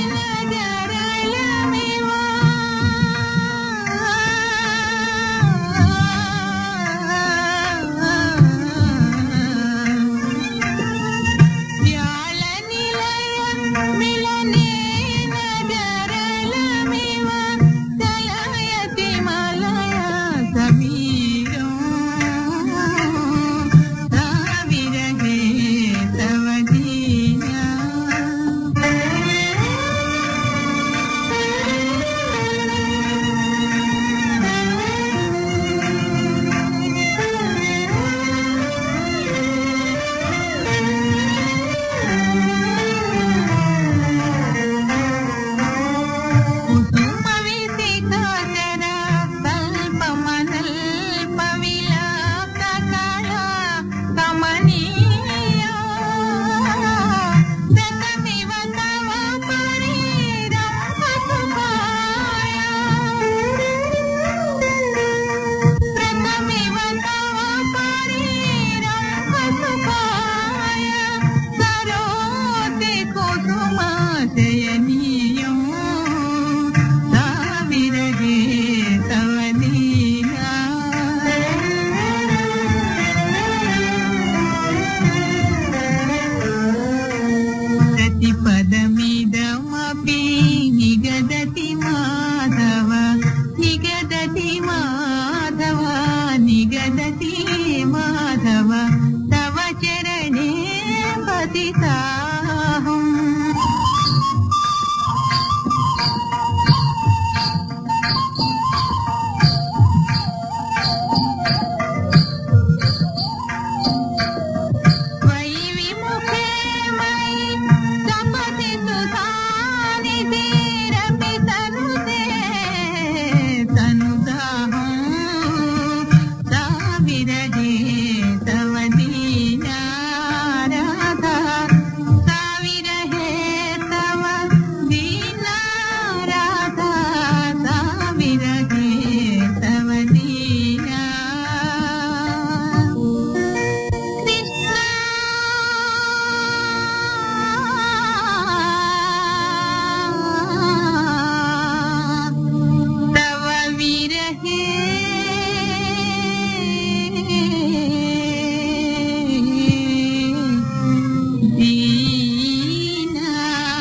నగరళమివా వ్యాళ నిలయ మిలనే నగరళమివ దలయతి మలయ సమీరం తావిరహే తవ దీనా కుసుమ విసికాచర కల్పమనల్ప విలాస కళా కమనీయ శతమివ తవ పరీరం పశుభాయ శతమివ తవ పరీరం పశుభాయ సరోతి కుసుమాశయనీయం సావిరగే తవ లీలా प्रतिपदमिदमपि निगदति माधव निगदति माधव निगदति माधव तव चरणे पतिताहम् त्वयि विमुखे मयि सपदि सुधानिधिरपि तनुते तनुदाहं साविरजे तव दीना राधा साविरहे तव दीना राधा साविरहे तव दीना तव विरहे दीना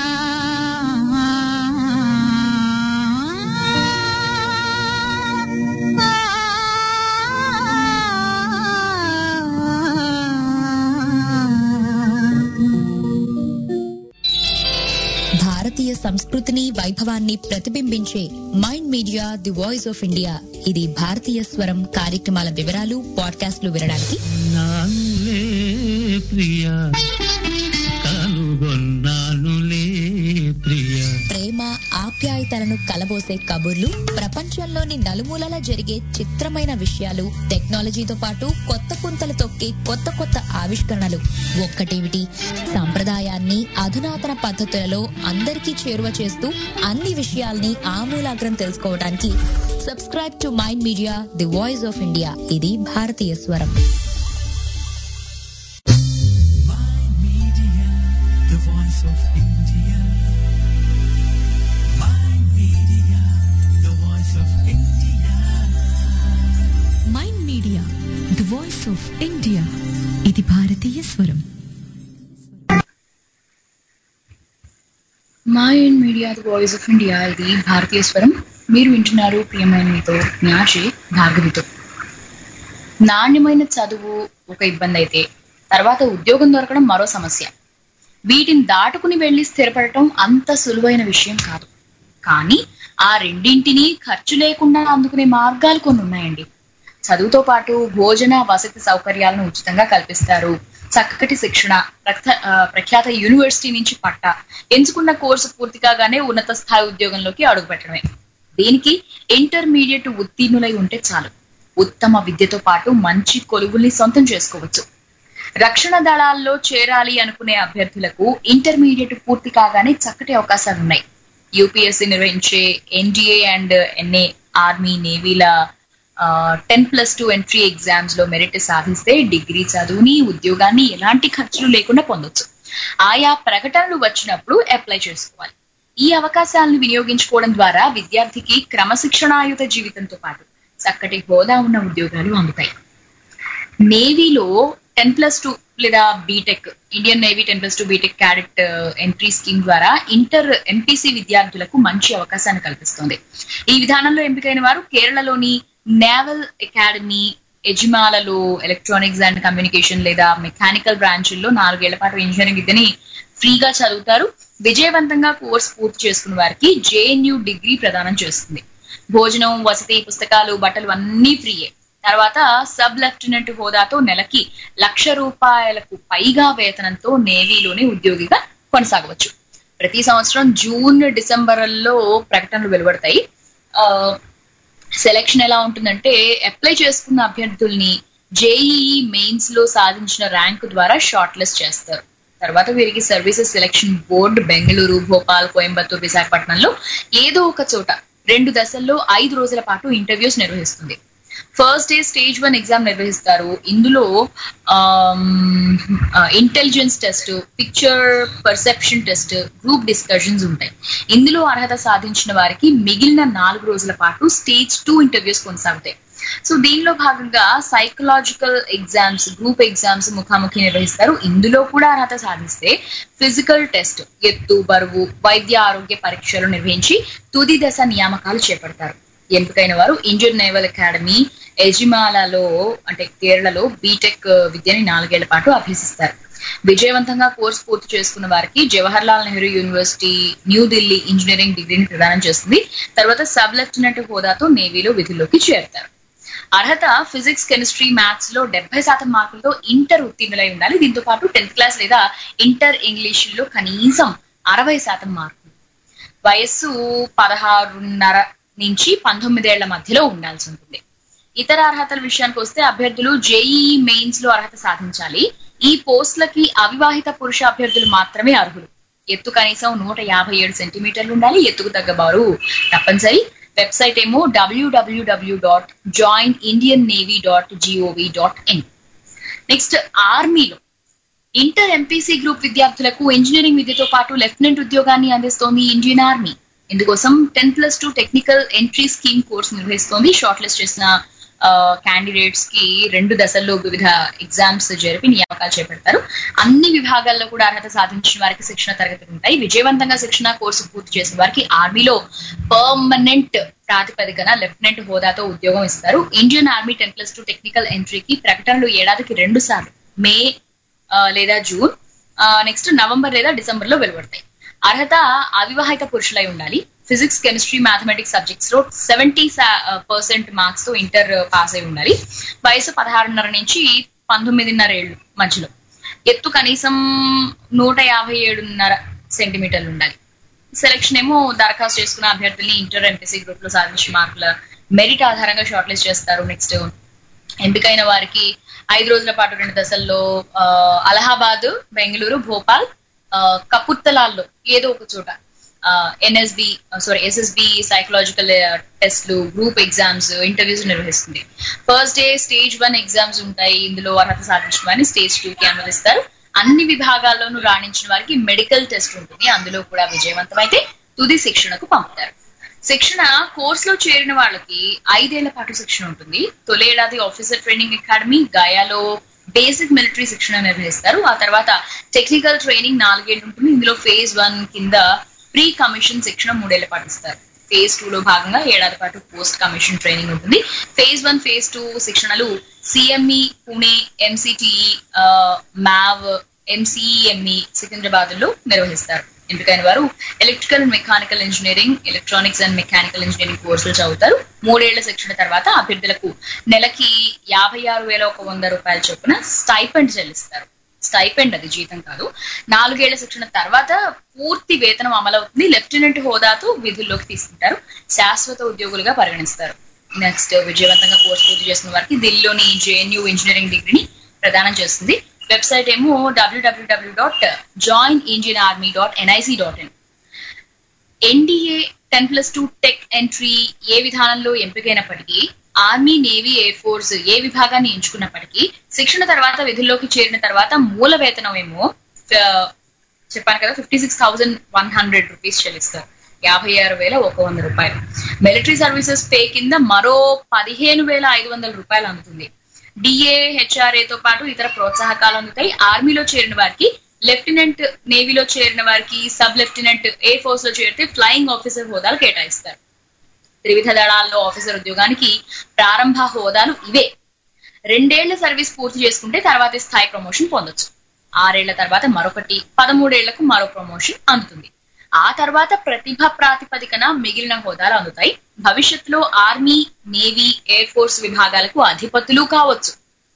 భారతీయ సంస్కృతిని వైభవాన్ని ప్రతిబింబించే Mind Media the voice of India ఇది భారతీయ స్వరం కార్యక్రమాల వివరాలు పాడ్కాస్ట్లు వినడానికి నానులే ప్రియా కనుగొన్నానులే ప్రియా ప్రేమ ఆప్యాయతలను కలబోసే కబుర్లు ప్రపంచంలోని నలుమూలల జరిగే చిత్రమైన విషయాలు టెక్నాలజీతో పాటు కొత్త పుంతలు తొక్కే కొత్త కొత్త ఆవిష్కరణలు ఒక్కటేమిటి సంప్రదాయాన్ని అధునాతన పద్ధతులలో అందరికీ చేరువ చేస్తూ అన్ని విషయాల్ని ఆమూలాగ్రం తెలుసుకోవడానికి subscribe to Mind Media the voice of India ఇది భారతీయ స్వరం The voice of India. My media, the voice of India. Mind Media the voice of India ఇది భారతీయ స్వరం Mind Media the voice of India ఇది భారతీయ స్వరం మీరు వింటున్నారు ప్రియమైన మీతో జ్ఞాషి భార్గవితో నాణ్యమైన చదువు ఒక ఇబ్బంది అయితే తర్వాత ఉద్యోగం దొరకడం మరో సమస్య వీటిని దాటుకుని వెళ్లి స్థిరపడటం అంత సులువైన విషయం కాదు కానీ ఆ రెండింటినీ ఖర్చు లేకుండా అందుకునే మార్గాలు కొన్ని ఉన్నాయండి చదువుతో పాటు భోజన వసతి సౌకర్యాలను ఉచితంగా కల్పిస్తారు చక్కటి శిక్షణ ప్రఖ్య- ఆ, ప్రఖ్యాత యూనివర్సిటీ నుంచి పట్ట ఎంచుకున్న కోర్సు పూర్తి కాగానే ఉన్నత స్థాయి ఉద్యోగంలోకి అడుగుపెట్టడమే దీనికి ఇంటర్మీడియట్ ఉత్తీర్ణులై ఉంటే చాలు ఉత్తమ విద్యతో పాటు మంచి కొలువుల్ని సొంతం చేసుకోవచ్చు రక్షణ దళాల్లో చేరాలి అనుకునే అభ్యర్థులకు ఇంటర్మీడియట్ పూర్తి కాగానే చక్కటి అవకాశాలు ఉన్నాయి యూపీఎస్సీ నిర్వహించే ఎన్డీఏ అండ్ ఎన్ఏ ఆర్మీ నేవీల ten plus two entry exams లో మెరిట్ సాధిస్తే డిగ్రీ చదువుని ఉద్యోగాన్ని ఎలాంటి ఖర్చులు లేకుండా పొందొచ్చు ఆయా ప్రకటనలు వచ్చినప్పుడు అప్లై చేసుకోవాలి ఈ అవకాశాలను వినియోగించుకోవడం ద్వారా విద్యార్థికి క్రమశిక్షణాయుత జీవితంతో పాటు చక్కటి హోదా ఉన్న ఉద్యోగాలు అందుతాయి నేవీలో టెన్ ప్లస్ టూ లేదా BTech Indian navy ten plus two BTech cadet entry scheme ద్వారా ఇంటర్ ఎంపీసీ విద్యార్థులకు మంచి అవకాశాన్ని కల్పిస్తుంది ఈ విధానంలో ఎంపికైన వారు కేరళలోని నేవల్ అకాడమీ ఎజిమాలలో ఎలక్ట్రానిక్స్ అండ్ కమ్యూనికేషన్ లేదా మెకానికల్ బ్రాంచుల్లో నాలుగేళ్ల పాటు ఇంజనీరింగ్ విద్యని ఫ్రీగా చదువుతారు విజయవంతంగా కోర్స్ పూర్తి చేసుకున్న వారికి జేఎన్యు డిగ్రీ ప్రదానం చేస్తుంది భోజనం వసతి పుస్తకాలు బట్టలు అన్నీ ఫ్రీయే తర్వాత సబ్ లెఫ్టినెంట్ హోదాతో నెలకి లక్ష రూపాయలకు పైగా వేతనంతో నేవీలోనే ఉద్యోగిగా కొనసాగవచ్చు ప్రతి సంవత్సరం జూన్ డిసెంబర్లో ప్రకటనలు వెలువడతాయి ఆ, సెలక్షన్ ఎలా ఉంటుందంటే అప్లై చేసుకున్న అభ్యర్థుల్ని జేఈఈ మెయిన్స్ లో సాధించిన ర్యాంకు ద్వారా షార్ట్ లిస్ట్ చేస్తారు తర్వాత వీరికి services selection board Bengaluru Bhopal Coimbatore విశాఖపట్నంలో ఏదో ఒక చోట రెండు దశల్లో ఐదు రోజుల పాటు ఇంటర్వ్యూస్ నిర్వహిస్తుంది first day stage one exam నిర్వహిస్తారు ఇందులో intelligence test picture perception test group discussions ఉంటాయి ఇందులో అర్హత సాధించిన వారికి మిగిలిన నాలుగు రోజుల పాటు స్టేజ్ టూ ఇంటర్వ్యూస్ కొనసాగుతాయి సో దీనిలో భాగంగా సైకలాజికల్ ఎగ్జామ్స్ గ్రూప్ ఎగ్జామ్స్ ముఖాముఖి నిర్వహిస్తారు ఇందులో కూడా అర్హత సాధిస్తే ఫిజికల్ టెస్ట్ ఎత్తు బరువు వైద్య ఆరోగ్య పరీక్షలు నిర్వహించి తుది దశ నియామకాలు చేపడతారు ఎంపికైన వారు ఇండియన్ నేవల్ అకాడమీ ఎజిమాలలో అంటే కేరళలో బీటెక్ విద్యని నాలుగేళ్ల పాటు అభ్యసిస్తారు విజయవంతంగా కోర్సు పూర్తి చేసుకున్న వారికి జవహర్లాల్ నెహ్రూ యూనివర్సిటీ న్యూఢిల్లీ ఇంజనీరింగ్ డిగ్రీని ప్రదానం చేస్తుంది తర్వాత సబ్ లెఫ్టినెంట్ హోదాతో నేవీలో విధుల్లోకి చేరుతారు అర్హత ఫిజిక్స్ కెమిస్ట్రీ మ్యాథ్స్ లో డెబ్బై శాతం మార్కులతో ఇంటర్ ఉత్తీర్ణులై ఉండాలి దీంతో పాటు టెన్త్ క్లాస్ లేదా ఇంటర్ ఇంగ్లీష్ లో కనీసం అరవై శాతం మార్కులు వయస్సు పదహారున్నర నుంచి పంతొమ్మిదేళ్ల మధ్యలో ఉండాల్సి ఉంటుంది ఇతర అర్హతల విషయానికి వస్తే అభ్యర్థులు జేఈఈ మెయిన్స్ లో అర్హత సాధించాలి ఈ పోస్టులకి అవివాహిత పురుష అభ్యర్థులు మాత్రమే అర్హులు ఎత్తు కనీసం నూట యాభై ఏడు సెంటీమీటర్లు ఉండాలి ఎత్తుకు తగ్గ బరువు తప్పనిసరి వెబ్సైట్ ఏమో WWW dot join Indian navy dot GOV dot in next ఆర్మీలో ఇంటర్ ఎంపీసీ గ్రూప్ విద్యార్థులకు ఇంజనీరింగ్ విద్యతో పాటు లెఫ్టినెంట్ ఉద్యోగాన్ని అందిస్తోంది ఇండియన్ ఆర్మీ ఇందుకోసం ten plus two technical entry scheme course నిర్వహిస్తోంది షార్ట్ లిస్ట్ చేసిన క్యాండిడేట్స్ కి రెండు దశల్లో వివిధ ఎగ్జామ్స్ జరిపి నియామకాలు చేపడతారు అన్ని విభాగాల్లో కూడా అర్హత సాధించిన వారికి శిక్షణ తరగతులు ఉంటాయి విజయవంతంగా శిక్షణ కోర్సు పూర్తి చేసిన వారికి ఆర్మీలో పర్మనెంట్ ప్రాతిపదికన లెఫ్టినెంట్ హోదాతో ఉద్యోగం ఇస్తారు Indian army ten plus two technical ఎంట్రీకి ప్రకటనలు ఏడాదికి రెండు సార్లు మే ఆ, లేదా జూన్ నెక్స్ట్ నవంబర్ లేదా డిసెంబర్ లో వెలువడతాయి అర్హత అవివాహిత పురుషులై ఉండాలి ఫిజిక్స్ కెమిస్ట్రీ మ్యాథమెటిక్స్ సబ్జెక్ట్స్ లో సెవెంటీ పర్సెంట్ మార్క్స్ తో ఇంటర్ పాస్ అయి ఉండాలి వయసు పదహారున్నర నుంచి పంతొమ్మిదిన్నర ఏళ్ళు మధ్యలో ఎత్తు కనీసం నూట యాభై ఏడున్నర సెంటీమీటర్లు ఉండాలి సెలక్షన్ ఏమో దరఖాస్తు చేసుకున్న అభ్యర్థుల్ని ఇంటర్ ఎంపీసీ గ్రూప్ లో సాధించిన మార్కుల మెరిట్ ఆధారంగా షార్ట్ లిస్ట్ చేస్తారు నెక్స్ట్ ఎంపికైన వారికి ఐదు రోజుల పాటు రెండు దశల్లో ఆ, అలహాబాద్ బెంగళూరు భోపాల్ ఆ, కపుర్తలాల్లో ఏదో ఒక చోట ఎన్ఎస్బి సారీ ఎస్ఎస్బి సైకలాజికల్ టెస్ట్లు గ్రూప్ ఎగ్జామ్స్ ఇంటర్వ్యూస్ నిర్వహిస్తుంది first day stage one exams ఉంటాయి ఇందులో అర్హత సాధించిన వారిని స్టేజ్ టూ కి అనుమతిస్తారు అన్ని విభాగాల్లోనూ రాణించిన వారికి మెడికల్ టెస్ట్ ఉంటుంది అందులో కూడా విజయవంతమైతే తుది శిక్షణకు పంపుతారు శిక్షణ కోర్సులో చేరిన వాళ్ళకి ఐదేళ్ల పాటు శిక్షణ ఉంటుంది తొలేడాది ఆఫీసర్ ట్రైనింగ్ అకాడమీ గయాలో బేసిక్ మిలిటరీ శిక్షణ నిర్వహిస్తారు ఆ తర్వాత టెక్నికల్ ట్రైనింగ్ నాలుగేళ్లు ఉంటుంది ఇందులో ఫేజ్ వన్ కింద ప్రీ కమిషన్ శిక్షణ మూడేళ్ల పాటు ఇస్తారు ఫేజ్ టూ లో భాగంగా ఏడాది పాటు పోస్ట్ కమిషన్ ట్రైనింగ్ ఉంటుంది ఫేజ్ వన్ ఫేజ్ టూ శిక్షణలు సిఎంఈ పుణే ఎంసిటిఈ మ్యావ్ ఎంసీఎంఈ సికింద్రాబాద్ లో నిర్వహిస్తారు ఎంపికైన వారు electrical mechanical engineering electronics and mechanical engineering కోర్సులు చదువుతారు మూడేళ్ల శిక్షణ తర్వాత అభ్యర్థులకు నెలకి యాభై ఆరు వేల ఒక వంద రూపాయల చొప్పున స్టైపెండ్ చెల్లిస్తారు స్టైపెండ్ అది జీతం కాదు నాలుగేళ్ల శిక్షణ తర్వాత పూర్తి వేతనం అమలవుతుంది లెఫ్టినెంట్ హోదాతో విధుల్లోకి తీసుకుంటారు శాశ్వత ఉద్యోగులుగా పరిగణిస్తారు నెక్స్ట్ విజయవంతంగా కోర్సు పూర్తి చేసిన వారికి ఢిల్లీలోని జేఎన్యూ ఇంజనీరింగ్ డిగ్రీని ప్రదానం చేస్తుంది వెబ్సైట్ ఏమో WWW dot join Indian army dot NIC dot in NDA ten plus two tech entry ఏ విధానంలో ఎంపికైనప్పటికీ ఆర్మీ నేవీ ఎయిర్ ఫోర్స్ ఏ విభాగాన్ని ఎంచుకున్నప్పటికీ శిక్షణ తర్వాత విధుల్లోకి చేరిన తర్వాత మూల వేతనం ఏమో ఆ, చెప్పాను కదా fifty six thousand one hundred rupees చెల్లిస్తారు యాభై ఆరు వేల ఒక వంద రూపాయలు మిలిటరీ సర్వీసెస్ పే కింద మరో పదిహేను వేల ఐదు వందల రూపాయలు అందుతుంది డిఏ హెచ్ఆర్ఏ తో పాటు ఇతర ప్రోత్సాహకాలు అందుతాయి ఆర్మీలో చేరిన వారికి లెఫ్టినెంట్ నేవీలో చేరిన వారికి సబ్ లెఫ్టినెంట్ ఎయిర్ ఫోర్స్ లో చేరితే ఫ్లయింగ్ ఆఫీసర్ హోదాలు కేటాయిస్తారు త్రివిధ దళాల్లో ఆఫీసర్ ఉద్యోగానికి ప్రారంభ హోదాలు ఇవే రెండేళ్ల సర్వీస్ పూర్తి చేసుకుంటే తర్వాతి స్థాయి ప్రమోషన్ పొందొచ్చు ఆరేళ్ల తర్వాత మరొకటి పదమూడేళ్లకు మరో ప్రమోషన్ అందుతుంది ఆ తర్వాత ప్రతిభ ప్రాతిపదికన మిగిలిన హోదాలు అందుతాయి భవిష్యత్తులో ఆర్మీ నేవీ ఎయిర్ ఫోర్స్ విభాగాలకు అధిపతులు కావచ్చు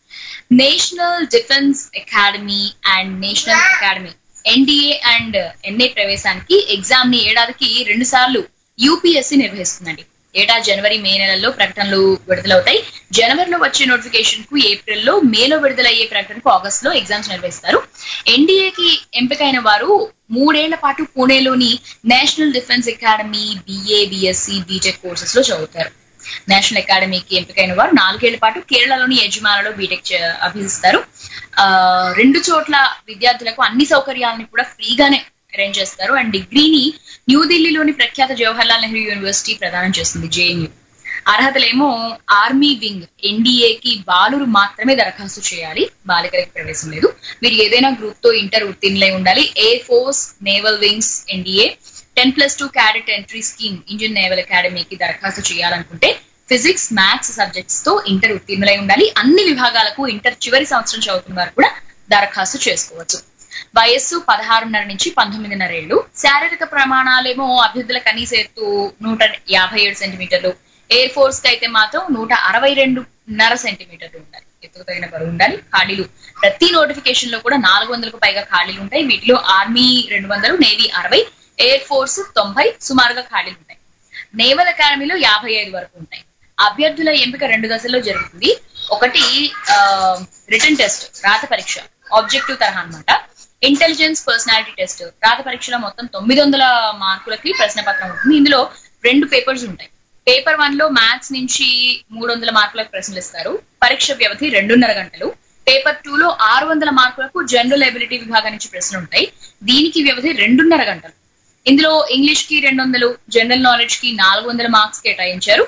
national defence academy and national academy NDA and NA ప్రవేశానికి ఎగ్జామ్ ని ఏడాదికి రెండు సార్లు యూపీఎస్సీ నిర్వహిస్తుందండి ఏటా జనవరి మే నెలల్లో ప్రకటనలు విడుదలవుతాయి జనవరిలో వచ్చే నోటిఫికేషన్ కు ఏప్రిల్లో మేలో విడుదలయ్యే ప్రకటనకు ఆగస్ట్ లో ఎగ్జామ్స్ నిర్వహిస్తారు ఎన్డీఏకి ఎంపికైన వారు మూడేళ్ల పాటు పూణేలోని national defence academy BA BSc BTech courses లో చదువుతారు నేషనల్ అకాడమీకి ఎంపికైన వారు నాలుగేళ్ల పాటు కేరళలోని యజమానులో బీటెక్ చే- అభ్యసిస్తారు ఆ రెండు చోట్ల విద్యార్థులకు అన్ని సౌకర్యాలను కూడా ఫ్రీగానే అరేంజ్ చేస్తారు అండ్ డిగ్రీని న్యూఢిల్లీలోని ప్రఖ్యాత జవహర్లాల్ నెహ్రూ యూనివర్సిటీ ప్రదానం చేస్తుంది జేఎన్యూ అర్హతలేమో ఆర్మీ వింగ్ ఎన్డీఏకి బాలురు మాత్రమే దరఖాస్తు చేయాలి బాలికలకి ప్రవేశం లేదు మీరు ఏదైనా గ్రూప్ తో ఇంటర్ ఉత్తీర్ణులై ఉండాలి air force naval wings NDA ten plus two cadet entry scheme Indian naval అకాడమీకి దరఖాస్తు చేయాలనుకుంటే ఫిజిక్స్ మ్యాథ్స్ సబ్జెక్ట్స్ తో ఇంటర్ ఉత్తీర్ణులై ఉండాలి అన్ని విభాగాలకు ఇంటర్ చివరి సంవత్సరం చదువుతున్న వారు కూడా దరఖాస్తు చేసుకోవచ్చు వయస్సు పదహారున్నర నుంచి పంతొమ్మిదిన్నర ఏళ్లు శారీరక ప్రమాణాలేమో అభ్యర్థుల కనీస ఎత్తు నూట యాభై ఏడు సెంటీమీటర్లు ఎయిర్ ఫోర్స్ కి అయితే మాత్రం నూట అరవై రెండున్నర సెంటీమీటర్లు ఉండాలి ఎత్తుకు తగిన బరువు ఉండాలి ఖాళీలు ప్రతి నోటిఫికేషన్ లో కూడా నాలుగు వందలకు పైగా ఖాళీలు ఉంటాయి వీటిలో ఆర్మీ రెండు వందలు నేవీ అరవై ఎయిర్ ఫోర్స్ తొంభై సుమారుగా ఖాళీలు ఉంటాయి నేవల్ అకాడమీలో యాభై ఐదు వరకు ఉంటాయి అభ్యర్థుల ఎంపిక రెండు దశల్లో జరుగుతుంది ఒకటి రిటర్న్ టెస్ట్ రాత పరీక్ష ఆబ్జెక్టివ్ తరహా అన్నమాట ఇంటెలిజెన్స్ పర్సనాలిటీ టెస్ట్ రాత పరీక్షలో మొత్తం తొమ్మిది వందల మార్కులకి ప్రశ్న పత్రం ఉంటుంది ఇందులో రెండు పేపర్స్ ఉంటాయి పేపర్ వన్ లో మ్యాథ్స్ నుంచి మూడు వందల మార్కులకు ప్రశ్నలు ఇస్తారు పరీక్ష వ్యవధి రెండున్నర గంటలు పేపర్ టూ లో ఆరు వందల మార్కులకు జనరల్ ఎబిలిటీ విభాగం నుంచి ప్రశ్నలు ఉంటాయి దీనికి వ్యవధి రెండున్నర గంటలు ఇందులో ఇంగ్లీష్ కి రెండు వందలు జనరల్ నాలెడ్జ్ కి నాలుగు వందల మార్క్స్ కేటాయించారు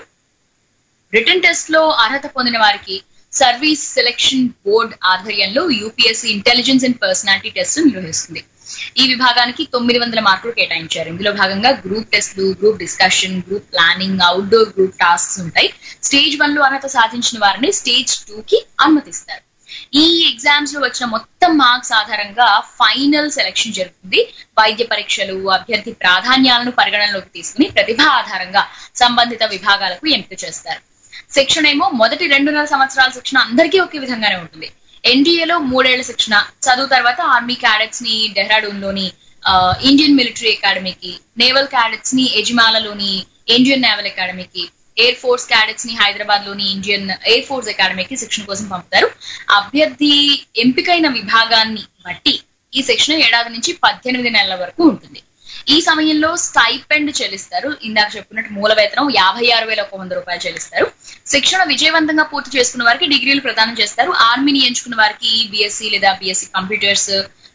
రిటర్న్ టెస్ట్ లో అర్హత పొందిన వారికి సర్వీస్ సెలక్షన్ బోర్డ్ ఆధ్వర్యంలో UPSC intelligence and personality test నిర్వహిస్తుంది ఈ విభాగానికి తొమ్మిది వందల మార్కులు కేటాయించారు ఇందులో భాగంగా గ్రూప్ టెస్ట్లు group discussion group planning outdoor group tasks ఉంటాయి స్టేజ్ వన్ లో అర్హత సాధించిన వారిని స్టేజ్ టూ కి అనుమతిస్తారు ఈ ఎగ్జామ్స్ లో వచ్చిన మొత్తం మార్క్స్ ఆధారంగా ఫైనల్ సెలక్షన్ జరుగుతుంది వైద్య పరీక్షలు అభ్యర్థి ప్రాధాన్యాలను పరిగణనలోకి తీసుకుని ప్రతిభ ఆధారంగా సంబంధిత విభాగాలకు ఎంపిక చేస్తారు శిక్షణ ఏమో మొదటి రెండున్నర సంవత్సరాల శిక్షణ అందరికీ ఒకే విధంగానే ఉంటుంది ఎన్డీఏలో మూడేళ్ల శిక్షణ చదువు తర్వాత ఆర్మీ క్యాడెట్స్ ని డెహ్రాడూన్ లోని ఆ, ఇండియన్ మిలిటరీ అకాడమీకి నేవల్ క్యాడెట్స్ ని ఎజిమాలలోని ఇండియన్ నేవల్ అకాడమీకి ఎయిర్ ఫోర్స్ క్యాడెట్స్ ని హైదరాబాద్ లోని ఇండియన్ ఎయిర్ ఫోర్స్ అకాడమీకి శిక్షణ కోసం పంపుతారు అభ్యర్థి ఎంపికైన విభాగాన్ని బట్టి ఈ శిక్షణ ఏడాది నుంచి పద్దెనిమిది నెలల వరకు ఉంటుంది ఈ సమయంలో స్టైపెండ్ చెల్లిస్తారు ఇందాక చెప్పుకున్నట్టు మూల వేతనం యాభై ఆరు వేల ఒక వంద రూపాయలు చెల్లిస్తారు శిక్షణ విజయవంతంగా పూర్తి చేసుకున్న వారికి డిగ్రీలు ప్రదానం చేస్తారు ఆర్మీని ఎంచుకున్న వారికి బిఎస్సి లేదా బిఎస్సి కంప్యూటర్స్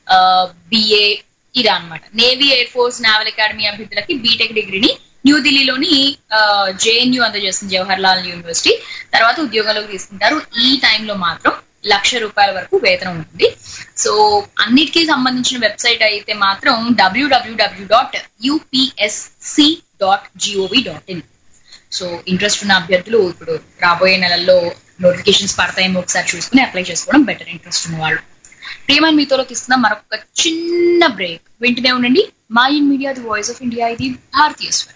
బిఏ ఇలా అన్నమాట navy air force naval academy అభ్యర్థులకి బీటెక్ డిగ్రీని న్యూఢిల్లీలోని జేఎన్యూ అందజేస్తుంది జవహర్లాల్ యూనివర్సిటీ తర్వాత ఉద్యోగంలోకి తీసుకుంటారు ఈ టైంలో మాత్రం లక్ష రూపాయల వరకు వేతనం ఉంటుంది సో అన్నిటికీ సంబంధించిన వెబ్సైట్ అయితే మాత్రం WWW dot UPSC dot GOV dot in so interest ఉన్న అభ్యర్థులు ఇప్పుడు రాబోయే నెలల్లో నోటిఫికేషన్స్ పడతాయేమో ఒకసారి చూసుకుని అప్లై చేసుకోవడం బెటర్ ఇంట్రెస్ట్ ఉన్న వాళ్ళు ప్రియమైన మీతోలోకి ఇస్తున్న మరొక చిన్న బ్రేక్ వింటూనే ఉండండి Mind Media the voice of India ఇది భారతీయ స్వరం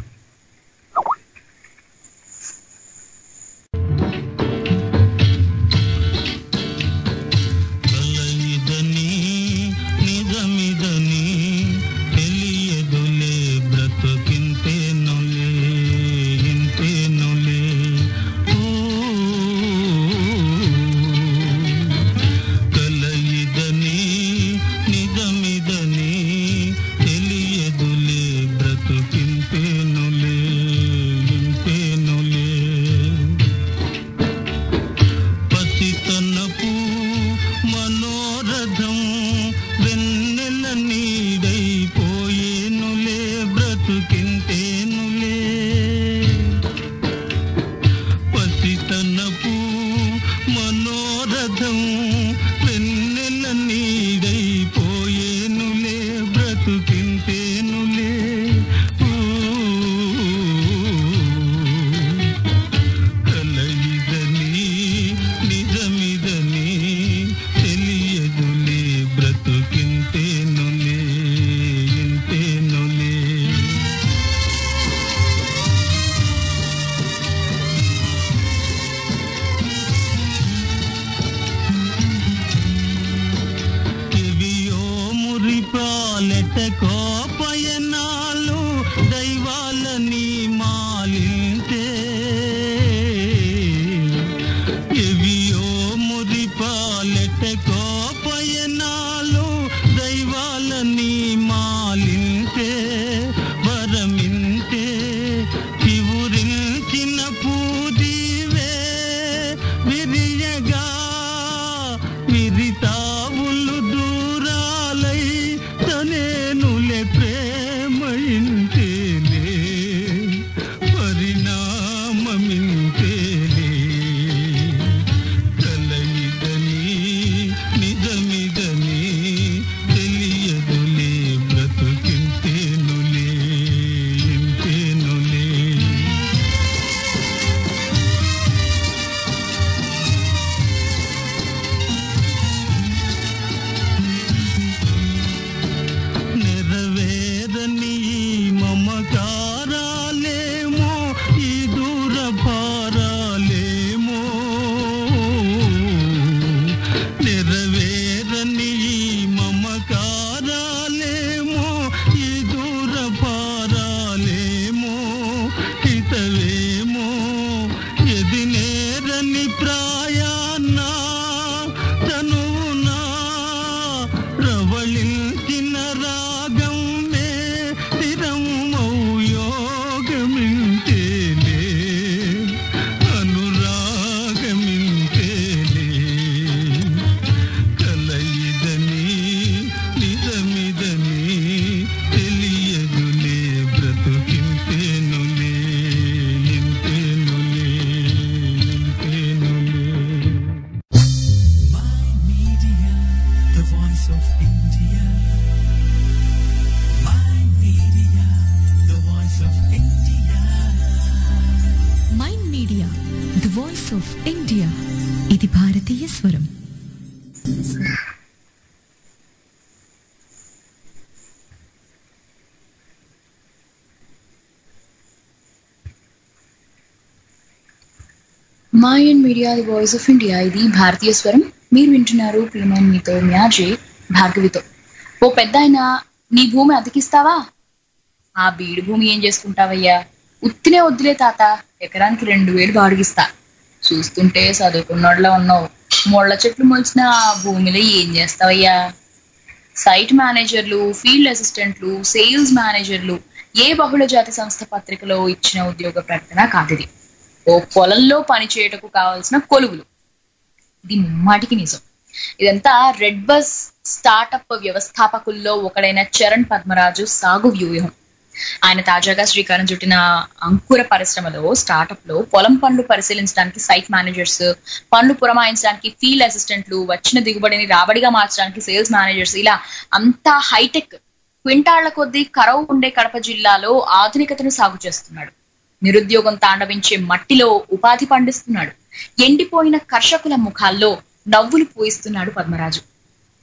కలయిదని నిజమిదని తెలియదులే బ్రతుకింతేనులే ఇంతేనులే ఓ కలయిదని నిజమిదని తెలియదులే బ్రతుకింతేనులే ఇంతేనులే పసితనపు మనోరథం వెన్నెల నీడైపోయేనులే బ్రతుకింతేనులే పసితనపు మనోరథం వెన్నెల నీడైపోయేనులే బ్రతుకింతేనులే ఊ కలయిదని నిజమిదని తెలియదులే బ్రతుకింతేనులే ఇంతేనులే ఇవియో మురిపాలెట కోపయనాలు దైవాలని మాలింతే ఇవియో మురిపాలెట కోపయనాలు దైవాలని మాలింతే వరమింతే చివురించిన పూదీవే విరియగా విరితావులు దూరాలై తనేనులే ప్రేమయింతేలే పరిణామమింతేలే కలయిదని నిజమిదని తెలియదులే బ్రతుకింతేనులే ఇంతేనులే నెరవేరని ఈ మమకారాలేమో ఈ దూర భారాలేమో నెరవేరని ఈ మమకారాలేమో ఈ దూర భారాలేమో హితవేమో ఎది నేరని ప్రాయాన్నా తనువునా ప్రవళించిన రాగం మే స్థిరమౌ యోగమింతేలే అనురాగమింతేలే కలయిదని నిజమిదని తెలియదులే బ్రతుకింతేనులే ఇంతేనులే ఇంతేనులే The voice of India. My media, the voice of India. Mind Media the voice of India ఇది భారతీయ స్వరం Mind Media the voice of India ఇది భారతీయ స్వరం మీరు వింటున్నారు ప్రియమైన మీతో మ్యాజే భార్గవితో ఓ పెద్ద ఆయన నీ భూమి అతికిస్తావా ఆ బీడు భూమి ఏం చేసుకుంటావయ్యా ఉత్తినే వద్దులే తాత ఎకరానికి రెండు వేలు బాడిగిస్తా చూస్తుంటే చదువుకున్నోడ్లా ఉన్నావు ముళ్ళ చెట్లు మొలిచిన ఆ భూమిలో ఏం చేస్తావయ్యా సైట్ మేనేజర్లు ఫీల్డ్ అసిస్టెంట్లు సేల్స్ మేనేజర్లు ఏ బహుళ జాతి సంస్థ పత్రికలో ఇచ్చిన ఉద్యోగ ప్రకటన కాదిది ఓ పొలంలో పనిచేయటకు కావాల్సిన కొలువులు ఇది ముమ్మాటికి నిజం ఇదంతా రెడ్ బస్ స్టార్టప్ వ్యవస్థాపకుల్లో ఒకడైన చరణ్ పద్మరాజు సాగు వ్యూహం ఆయన తాజాగా శ్రీకారం చుట్టిన అంకుర పరిశ్రమలో స్టార్టప్ లో పొలం పనులు పరిశీలించడానికి సైట్ మేనేజర్స్ పనులు పురమాయించడానికి ఫీల్డ్ అసిస్టెంట్లు వచ్చిన దిగుబడిని రాబడిగా మార్చడానికి సేల్స్ మేనేజర్స్ ఇలా అంతా హైటెక్ క్వింటాళ్ల కొద్దీ కరవు ఉండే కడప జిల్లాలో ఆధునికతను సాగు చేస్తున్నాడు నిరుద్యోగం తాండవించే మట్టిలో ఉపాధి పండిస్తున్నాడు ఎండిపోయిన కర్షకుల ముఖాల్లో నవ్వులు పూయిస్తున్నాడు పద్మరాజు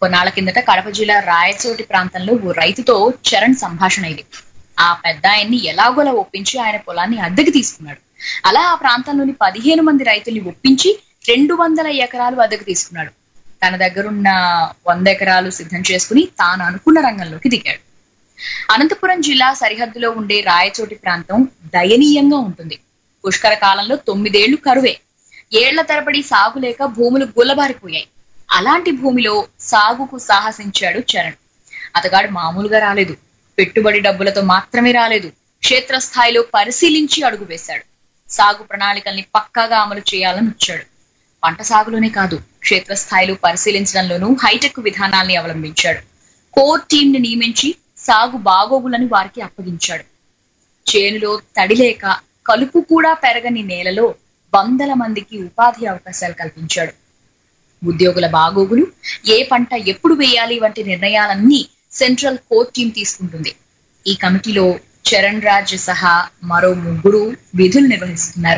కొన్నాళ్ల కిందట కడప జిల్లా రాయచోటి ప్రాంతంలో ఓ రైతుతో చరణ్ సంభాషణ ఇది ఆ పెద్ద ఆయన్ని ఎలాగోలా ఒప్పించి ఆయన పొలాన్ని అద్దెకి తీసుకున్నాడు అలా ఆ ప్రాంతంలోని పదిహేను మంది రైతుల్ని ఒప్పించి రెండు వందల ఎకరాలు అద్దెకు తీసుకున్నాడు తన దగ్గరున్న వంద ఎకరాలు సిద్ధం చేసుకుని తాను అనుకున్న రంగంలోకి దిగాడు అనంతపురం జిల్లా సరిహద్దులో ఉండే రాయచోటి ప్రాంతం దయనీయంగా ఉంటుంది పుష్కర కాలంలో తొమ్మిదేళ్లు కరువే ఏళ్ల తరబడి సాగు లేక భూములు గుల్లబారిపోయాయి అలాంటి భూమిలో సాగుకు సాహసించాడు చరణ్ అతగాడు మామూలుగా రాలేదు పెట్టుబడి డబ్బులతో మాత్రమే రాలేదు క్షేత్రస్థాయిలో పరిశీలించి అడుగు వేశాడు సాగు ప్రణాళికల్ని పక్కాగా అమలు చేయాలని వచ్చాడు పంట సాగులోనే కాదు క్షేత్రస్థాయిలో పరిశీలించడంలోనూ హైటెక్ విధానాల్ని అవలంబించాడు కోర్ టీం ని నియమించి సాగు బాగోగులను వారికి అప్పగించాడు చేనులో తడి లేక కలుపు కూడా పెరగని నేలలో వందల మందికి ఉపాధి అవకాశాలు కల్పించాడు ఉద్యోగుల బాగోగులు ఏ పంట ఎప్పుడు వేయాలి వంటి నిర్ణయాలన్నీ సెంట్రల్ కోర్ టీం తీసుకుంటుంది ఈ కమిటీలో చరణ్ రాజ్ సహా మరో ముగ్గురు విధులు నిర్వహిస్తున్నారు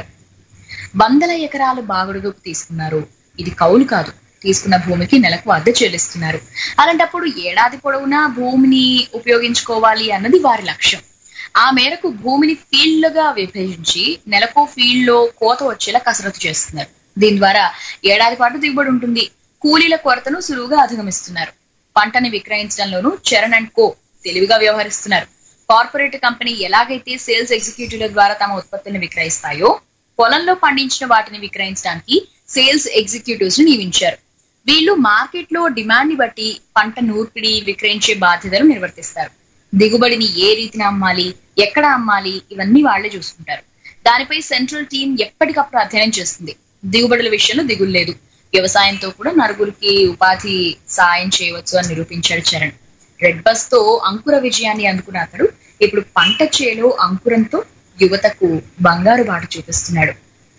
వందల ఎకరాలు బాగుడుగుకు తీసుకున్నారు ఇది కౌలు కాదు తీసుకున్న భూమికి నెలకు అద్దె చెల్లిస్తున్నారు అలాంటప్పుడు ఏడాది పొడవునా భూమిని ఉపయోగించుకోవాలి అన్నది వారి లక్ష్యం ఆ మేరకు భూమిని ఫీల్డ్లుగా విభజించి నెలకు ఫీల్డ్ లో కోత వచ్చేలా కసరత్తు చేస్తున్నారు దీని ద్వారా ఏడాది పాటు దిగుబడి ఉంటుంది కూలీల కొరతను సులువుగా అధిగమిస్తున్నారు పంటని విక్రయించడంలోనూ చరణ్ అండ్ కో తెలివిగా వ్యవహరిస్తున్నారు కార్పొరేట్ కంపెనీ ఎలాగైతే సేల్స్ ఎగ్జిక్యూటివ్ల ద్వారా తమ ఉత్పత్తులను విక్రయిస్తాయో పొలంలో పండించిన వాటిని విక్రయించడానికి సేల్స్ ఎగ్జిక్యూటివ్స్ ని నియమించారు వీళ్ళు మార్కెట్ లో డిమాండ్ ని బట్టి పంట నూర్పిడి విక్రయించే బాధ్యతలు నిర్వర్తిస్తారు దిగుబడిని ఏ రీతిన అమ్మాలి ఎక్కడ అమ్మాలి ఇవన్నీ వాళ్లే చూసుకుంటారు దానిపై సెంట్రల్ టీం ఎప్పటికప్పుడు అధ్యయనం చేస్తుంది దిగుబడుల విషయంలో దిగులు లేదు వ్యవసాయంతో కూడా నలుగురికి ఉపాధి సాయం చేయవచ్చు అని నిరూపించాడు చరణ్ రెడ్ బస్ తో అంకుర విజయాన్ని అందుకున్న అతడు ఇప్పుడు పంట చేలో అంకురంతో యువతకు బంగారు బాట చూపిస్తున్నాడు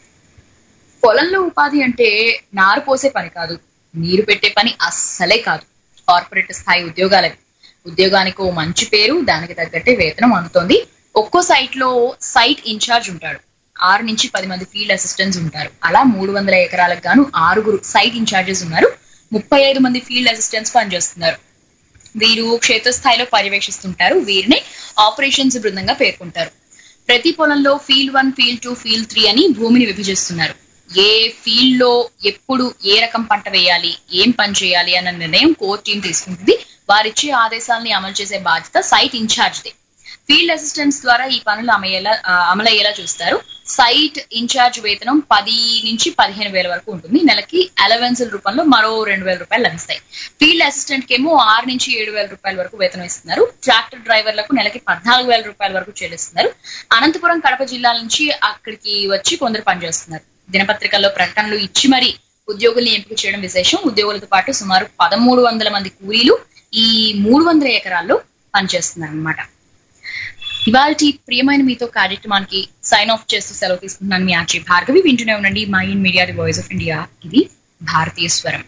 పొలంలో ఉపాధి అంటే నారు పోసే పని కాదు నీరు పెట్టే పని అస్సలే కాదు కార్పొరేట్ స్థాయి ఉద్యోగాలవి ఉద్యోగానికి ఓ మంచి పేరు దానికి తగ్గట్టే వేతనం అందుతోంది ఒక్కో సైట్ లో సైట్ ఇన్ఛార్జ్ ఉంటాడు ఆరు నుంచి పది మంది ఫీల్డ్ అసిస్టెంట్స్ ఉంటారు అలా మూడు వందల ఎకరాలకు గాను ఆరుగురు సైట్ ఇన్ఛార్జెస్ ఉన్నారు ముప్పై ఐదు మంది ఫీల్డ్ అసిస్టెంట్స్ పనిచేస్తున్నారు వీరు క్షేత్రస్థాయిలో పర్యవేక్షిస్తుంటారు వీరిని ఆపరేషన్స్ బృందంగా పేర్కొంటారు ప్రతి పొలంలో field one field two field three అని భూమిని విభజిస్తున్నారు ఏ ఫీల్డ్ లో ఎప్పుడు ఏ రకం పంట వేయాలి ఏం పని చేయాలి అన్న నిర్ణయం కోర్ టీం తీసుకుంటుంది వారిచ్చే ఆదేశాలని అమలు చేసే బాధ్యత సైట్ ఇన్ఛార్జ్ది ఫీల్డ్ అసిస్టెంట్స్ ద్వారా ఈ పనులు అమయ్యేలా ఆ, అమలయ్యేలా చూస్తారు సైట్ ఇన్ఛార్జ్ వేతనం పది నుంచి పదిహేను వేల వరకు ఉంటుంది నెలకి అలవెన్సుల రూపంలో మరో రెండు వేల రూపాయలు లభిస్తాయి ఫీల్డ్ అసిస్టెంట్ కేమో ఆరు నుంచి ఏడు వేల రూపాయల వరకు వేతనం ఇస్తున్నారు ట్రాక్టర్ డ్రైవర్లకు నెలకి పద్నాలుగు వేల రూపాయల వరకు చెల్లిస్తున్నారు అనంతపురం కడప జిల్లాల నుంచి అక్కడికి వచ్చి కొందరు పనిచేస్తున్నారు దినపత్రికల్లో ప్రకటనలు ఇచ్చి మరీ ఉద్యోగుల్ని ఎంపిక చేయడం విశేషం ఉద్యోగులతో పాటు సుమారు పదమూడు వందల మంది కూలీలు ఈ మూడు వందల ఎకరాల్లో పనిచేస్తున్నారు అనమాట ఇవాళ ప్రియమైన మీతో కార్యక్రమానికి సైన్ ఆఫ్ చేస్తూ సెలవు తీసుకుంటున్నాను మీ ఆర్జీ భార్గవి వింటూనే ఉండండి Mind Media the voice of India ఇది భారతీయ స్వరం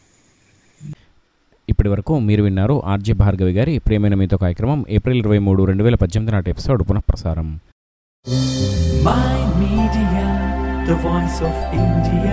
ఇప్పటి వరకు మీరు విన్నారు ఆర్జే భార్గవి గారి ప్రియమైన మీతో కార్యక్రమం ఏప్రిల్ ఇరవై మూడు రెండు వేల పద్దెనిమిది నాటి ఎపిసోడ్ పునఃప్రసారం My Media, the voice of India.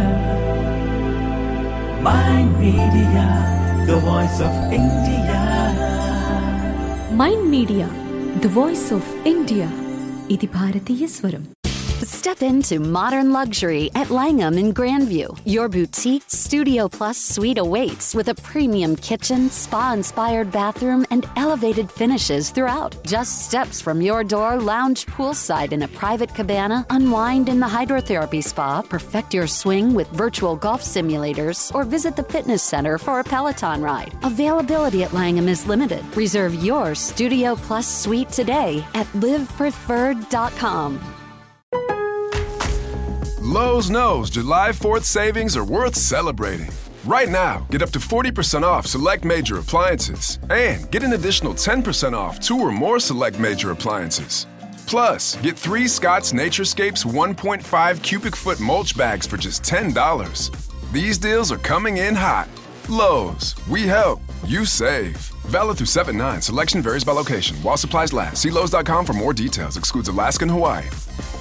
My Media, the voice of India. Mind Media the voice of India ఇది భారతీయ స్వరం Step into modern luxury at Langham in Grandview. Your boutique Studio Plus suite awaits with a premium kitchen, spa inspired bathroom, and elevated finishes throughout. Just steps from your door, lounge poolside in a private cabana, unwind in the hydrotherapy spa, perfect your swing with virtual golf simulators, or visit the fitness center for a Peloton ride. Availability at Langham is limited. Reserve your Studio Plus suite today at livepreferred.com. Lowe's knows July 4th savings are worth celebrating. Right now, get up to 40% off select major appliances and get an additional 10% off two or more select major appliances. Plus, get three Scott's Naturescapes 1.5 cubic foot mulch bags for just $10. These deals are coming in hot. Lowe's, we help, you save. Valid through 7 9. Selection varies by location. While supplies last, see Lowe's.com for more details. Excludes Alaska and Hawaii.